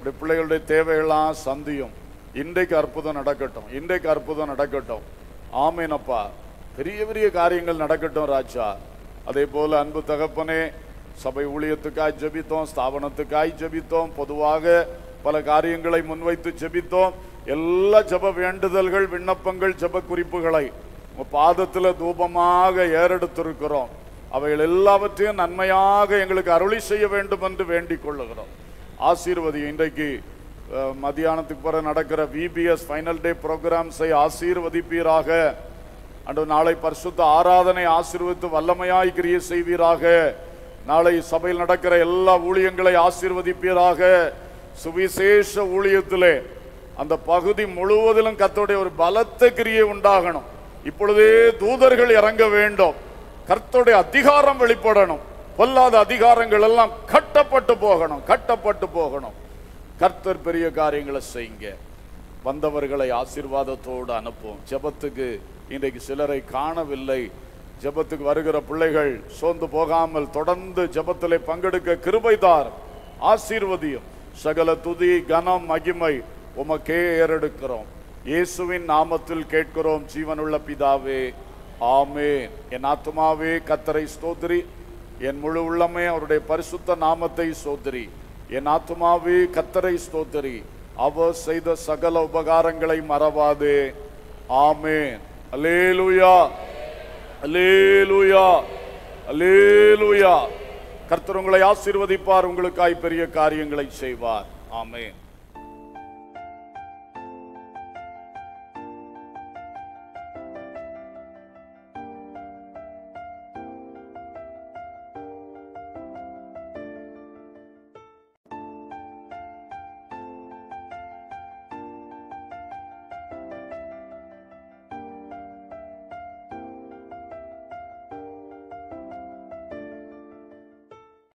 இப்படி பிள்ளைகளுடைய தேவையெல்லாம் சந்தியும் இன்றைக்கு அற்புதம் நடக்கட்டும் இன்றைக்கு அற்புதம் நடக்கட்டும் ஆமேனப்பா பெரிய பெரிய காரியங்கள் நடக்கட்டும் ராஜா அதே போல அன்பு தகப்பனே சபை ஊழியத்துக்காய் ஜெபித்தோம் ஸ்தாபனத்துக்காய் ஜெபித்தோம் பொதுவாக பல காரியங்களை முன்வைத்து ஜெபித்தோம் எல்லா ஜெப வேண்டுதல்கள் விண்ணப்பங்கள் ஜெப குறிப்புகளை உங்க பாதத்துல தூபமாக ஏறெடுத்திருக்கிறோம் அவைகள் எல்லாவற்றையும் நன்மையாக எங்களுக்கு அருளி செய்ய வேண்டும் என்று வேண்டிக் கொள்ளுகிறோம் ஆசீர்வதி இன்றைக்கு அஹ், மத்தியானத்துக்கு பிறகு நடக்கிற விபிஎஸ் ஃபைனல் டே ப்ரோக்ராம்ஸை ஆசீர்வதிப்பீராக அன்று நாளை பரிசுத்த ஆராதனை ஆசீர்வதித்து வல்லமையாய் கிரிய செய்வீராக நாளை சபையில் நடக்கிற எல்லா ஊழியங்களை ஆசீர்வதிப்பீராக சுவிசேஷ ஊழியத்திலே அந்த பகுதி முழுவதிலும் கர்த்தருடைய ஒரு பலத்த கிரியை உண்டாகணும் இப்பொழுதே தூதர்கள் இறங்க வேண்டும் கர்த்தருடைய அதிகாரம் வெளிப்படணும் பொல்லாத அதிகாரங்கள் எல்லாம் கட்டப்பட்டு போகணும் கட்டப்பட்டு போகணும் கர்த்தர் பெரிய காரியங்களை செய்யுங்க வந்தவர்களை ஆசீர்வாதத்தோடு அனுப்பும் ஜெபத்துக்கு இன்றைக்கு சிலரை காணவில்லை ஜெபத்துக்கு வருகிற பிள்ளைகள் சோர்ந்து போகாமல் தொடர்ந்து ஜெபத்திலே பங்கெடுக்க கிருபைதார் ஆசீர்வதியும் சகல துதி கனம் மகிமை உமக்கே ஏறெடுக்கிறோம் இயேசுவின் நாமத்தில் கேட்கிறோம் ஜீவனுள்ள பிதாவே ஆமென் என் ஆத்துமாவே கத்தரை ஸ்தோத்திரி என் முழு உள்ளமே அவருடைய பரிசுத்த நாமத்தை ஸ்தோத்திரி என் ஆத்துமாவே கத்தரை ஸ்தோத்திரி அவர் செய்த சகல உபகாரங்களை மறவாதே ஆமென் அல்லேலூயா அல்லேலூயா அல்லேலூயா கர்த்தர் உங்களை ஆசீர்வதிப்பார் உங்களுக்காய் பெரிய காரியங்களை செய்வார் ஆமென்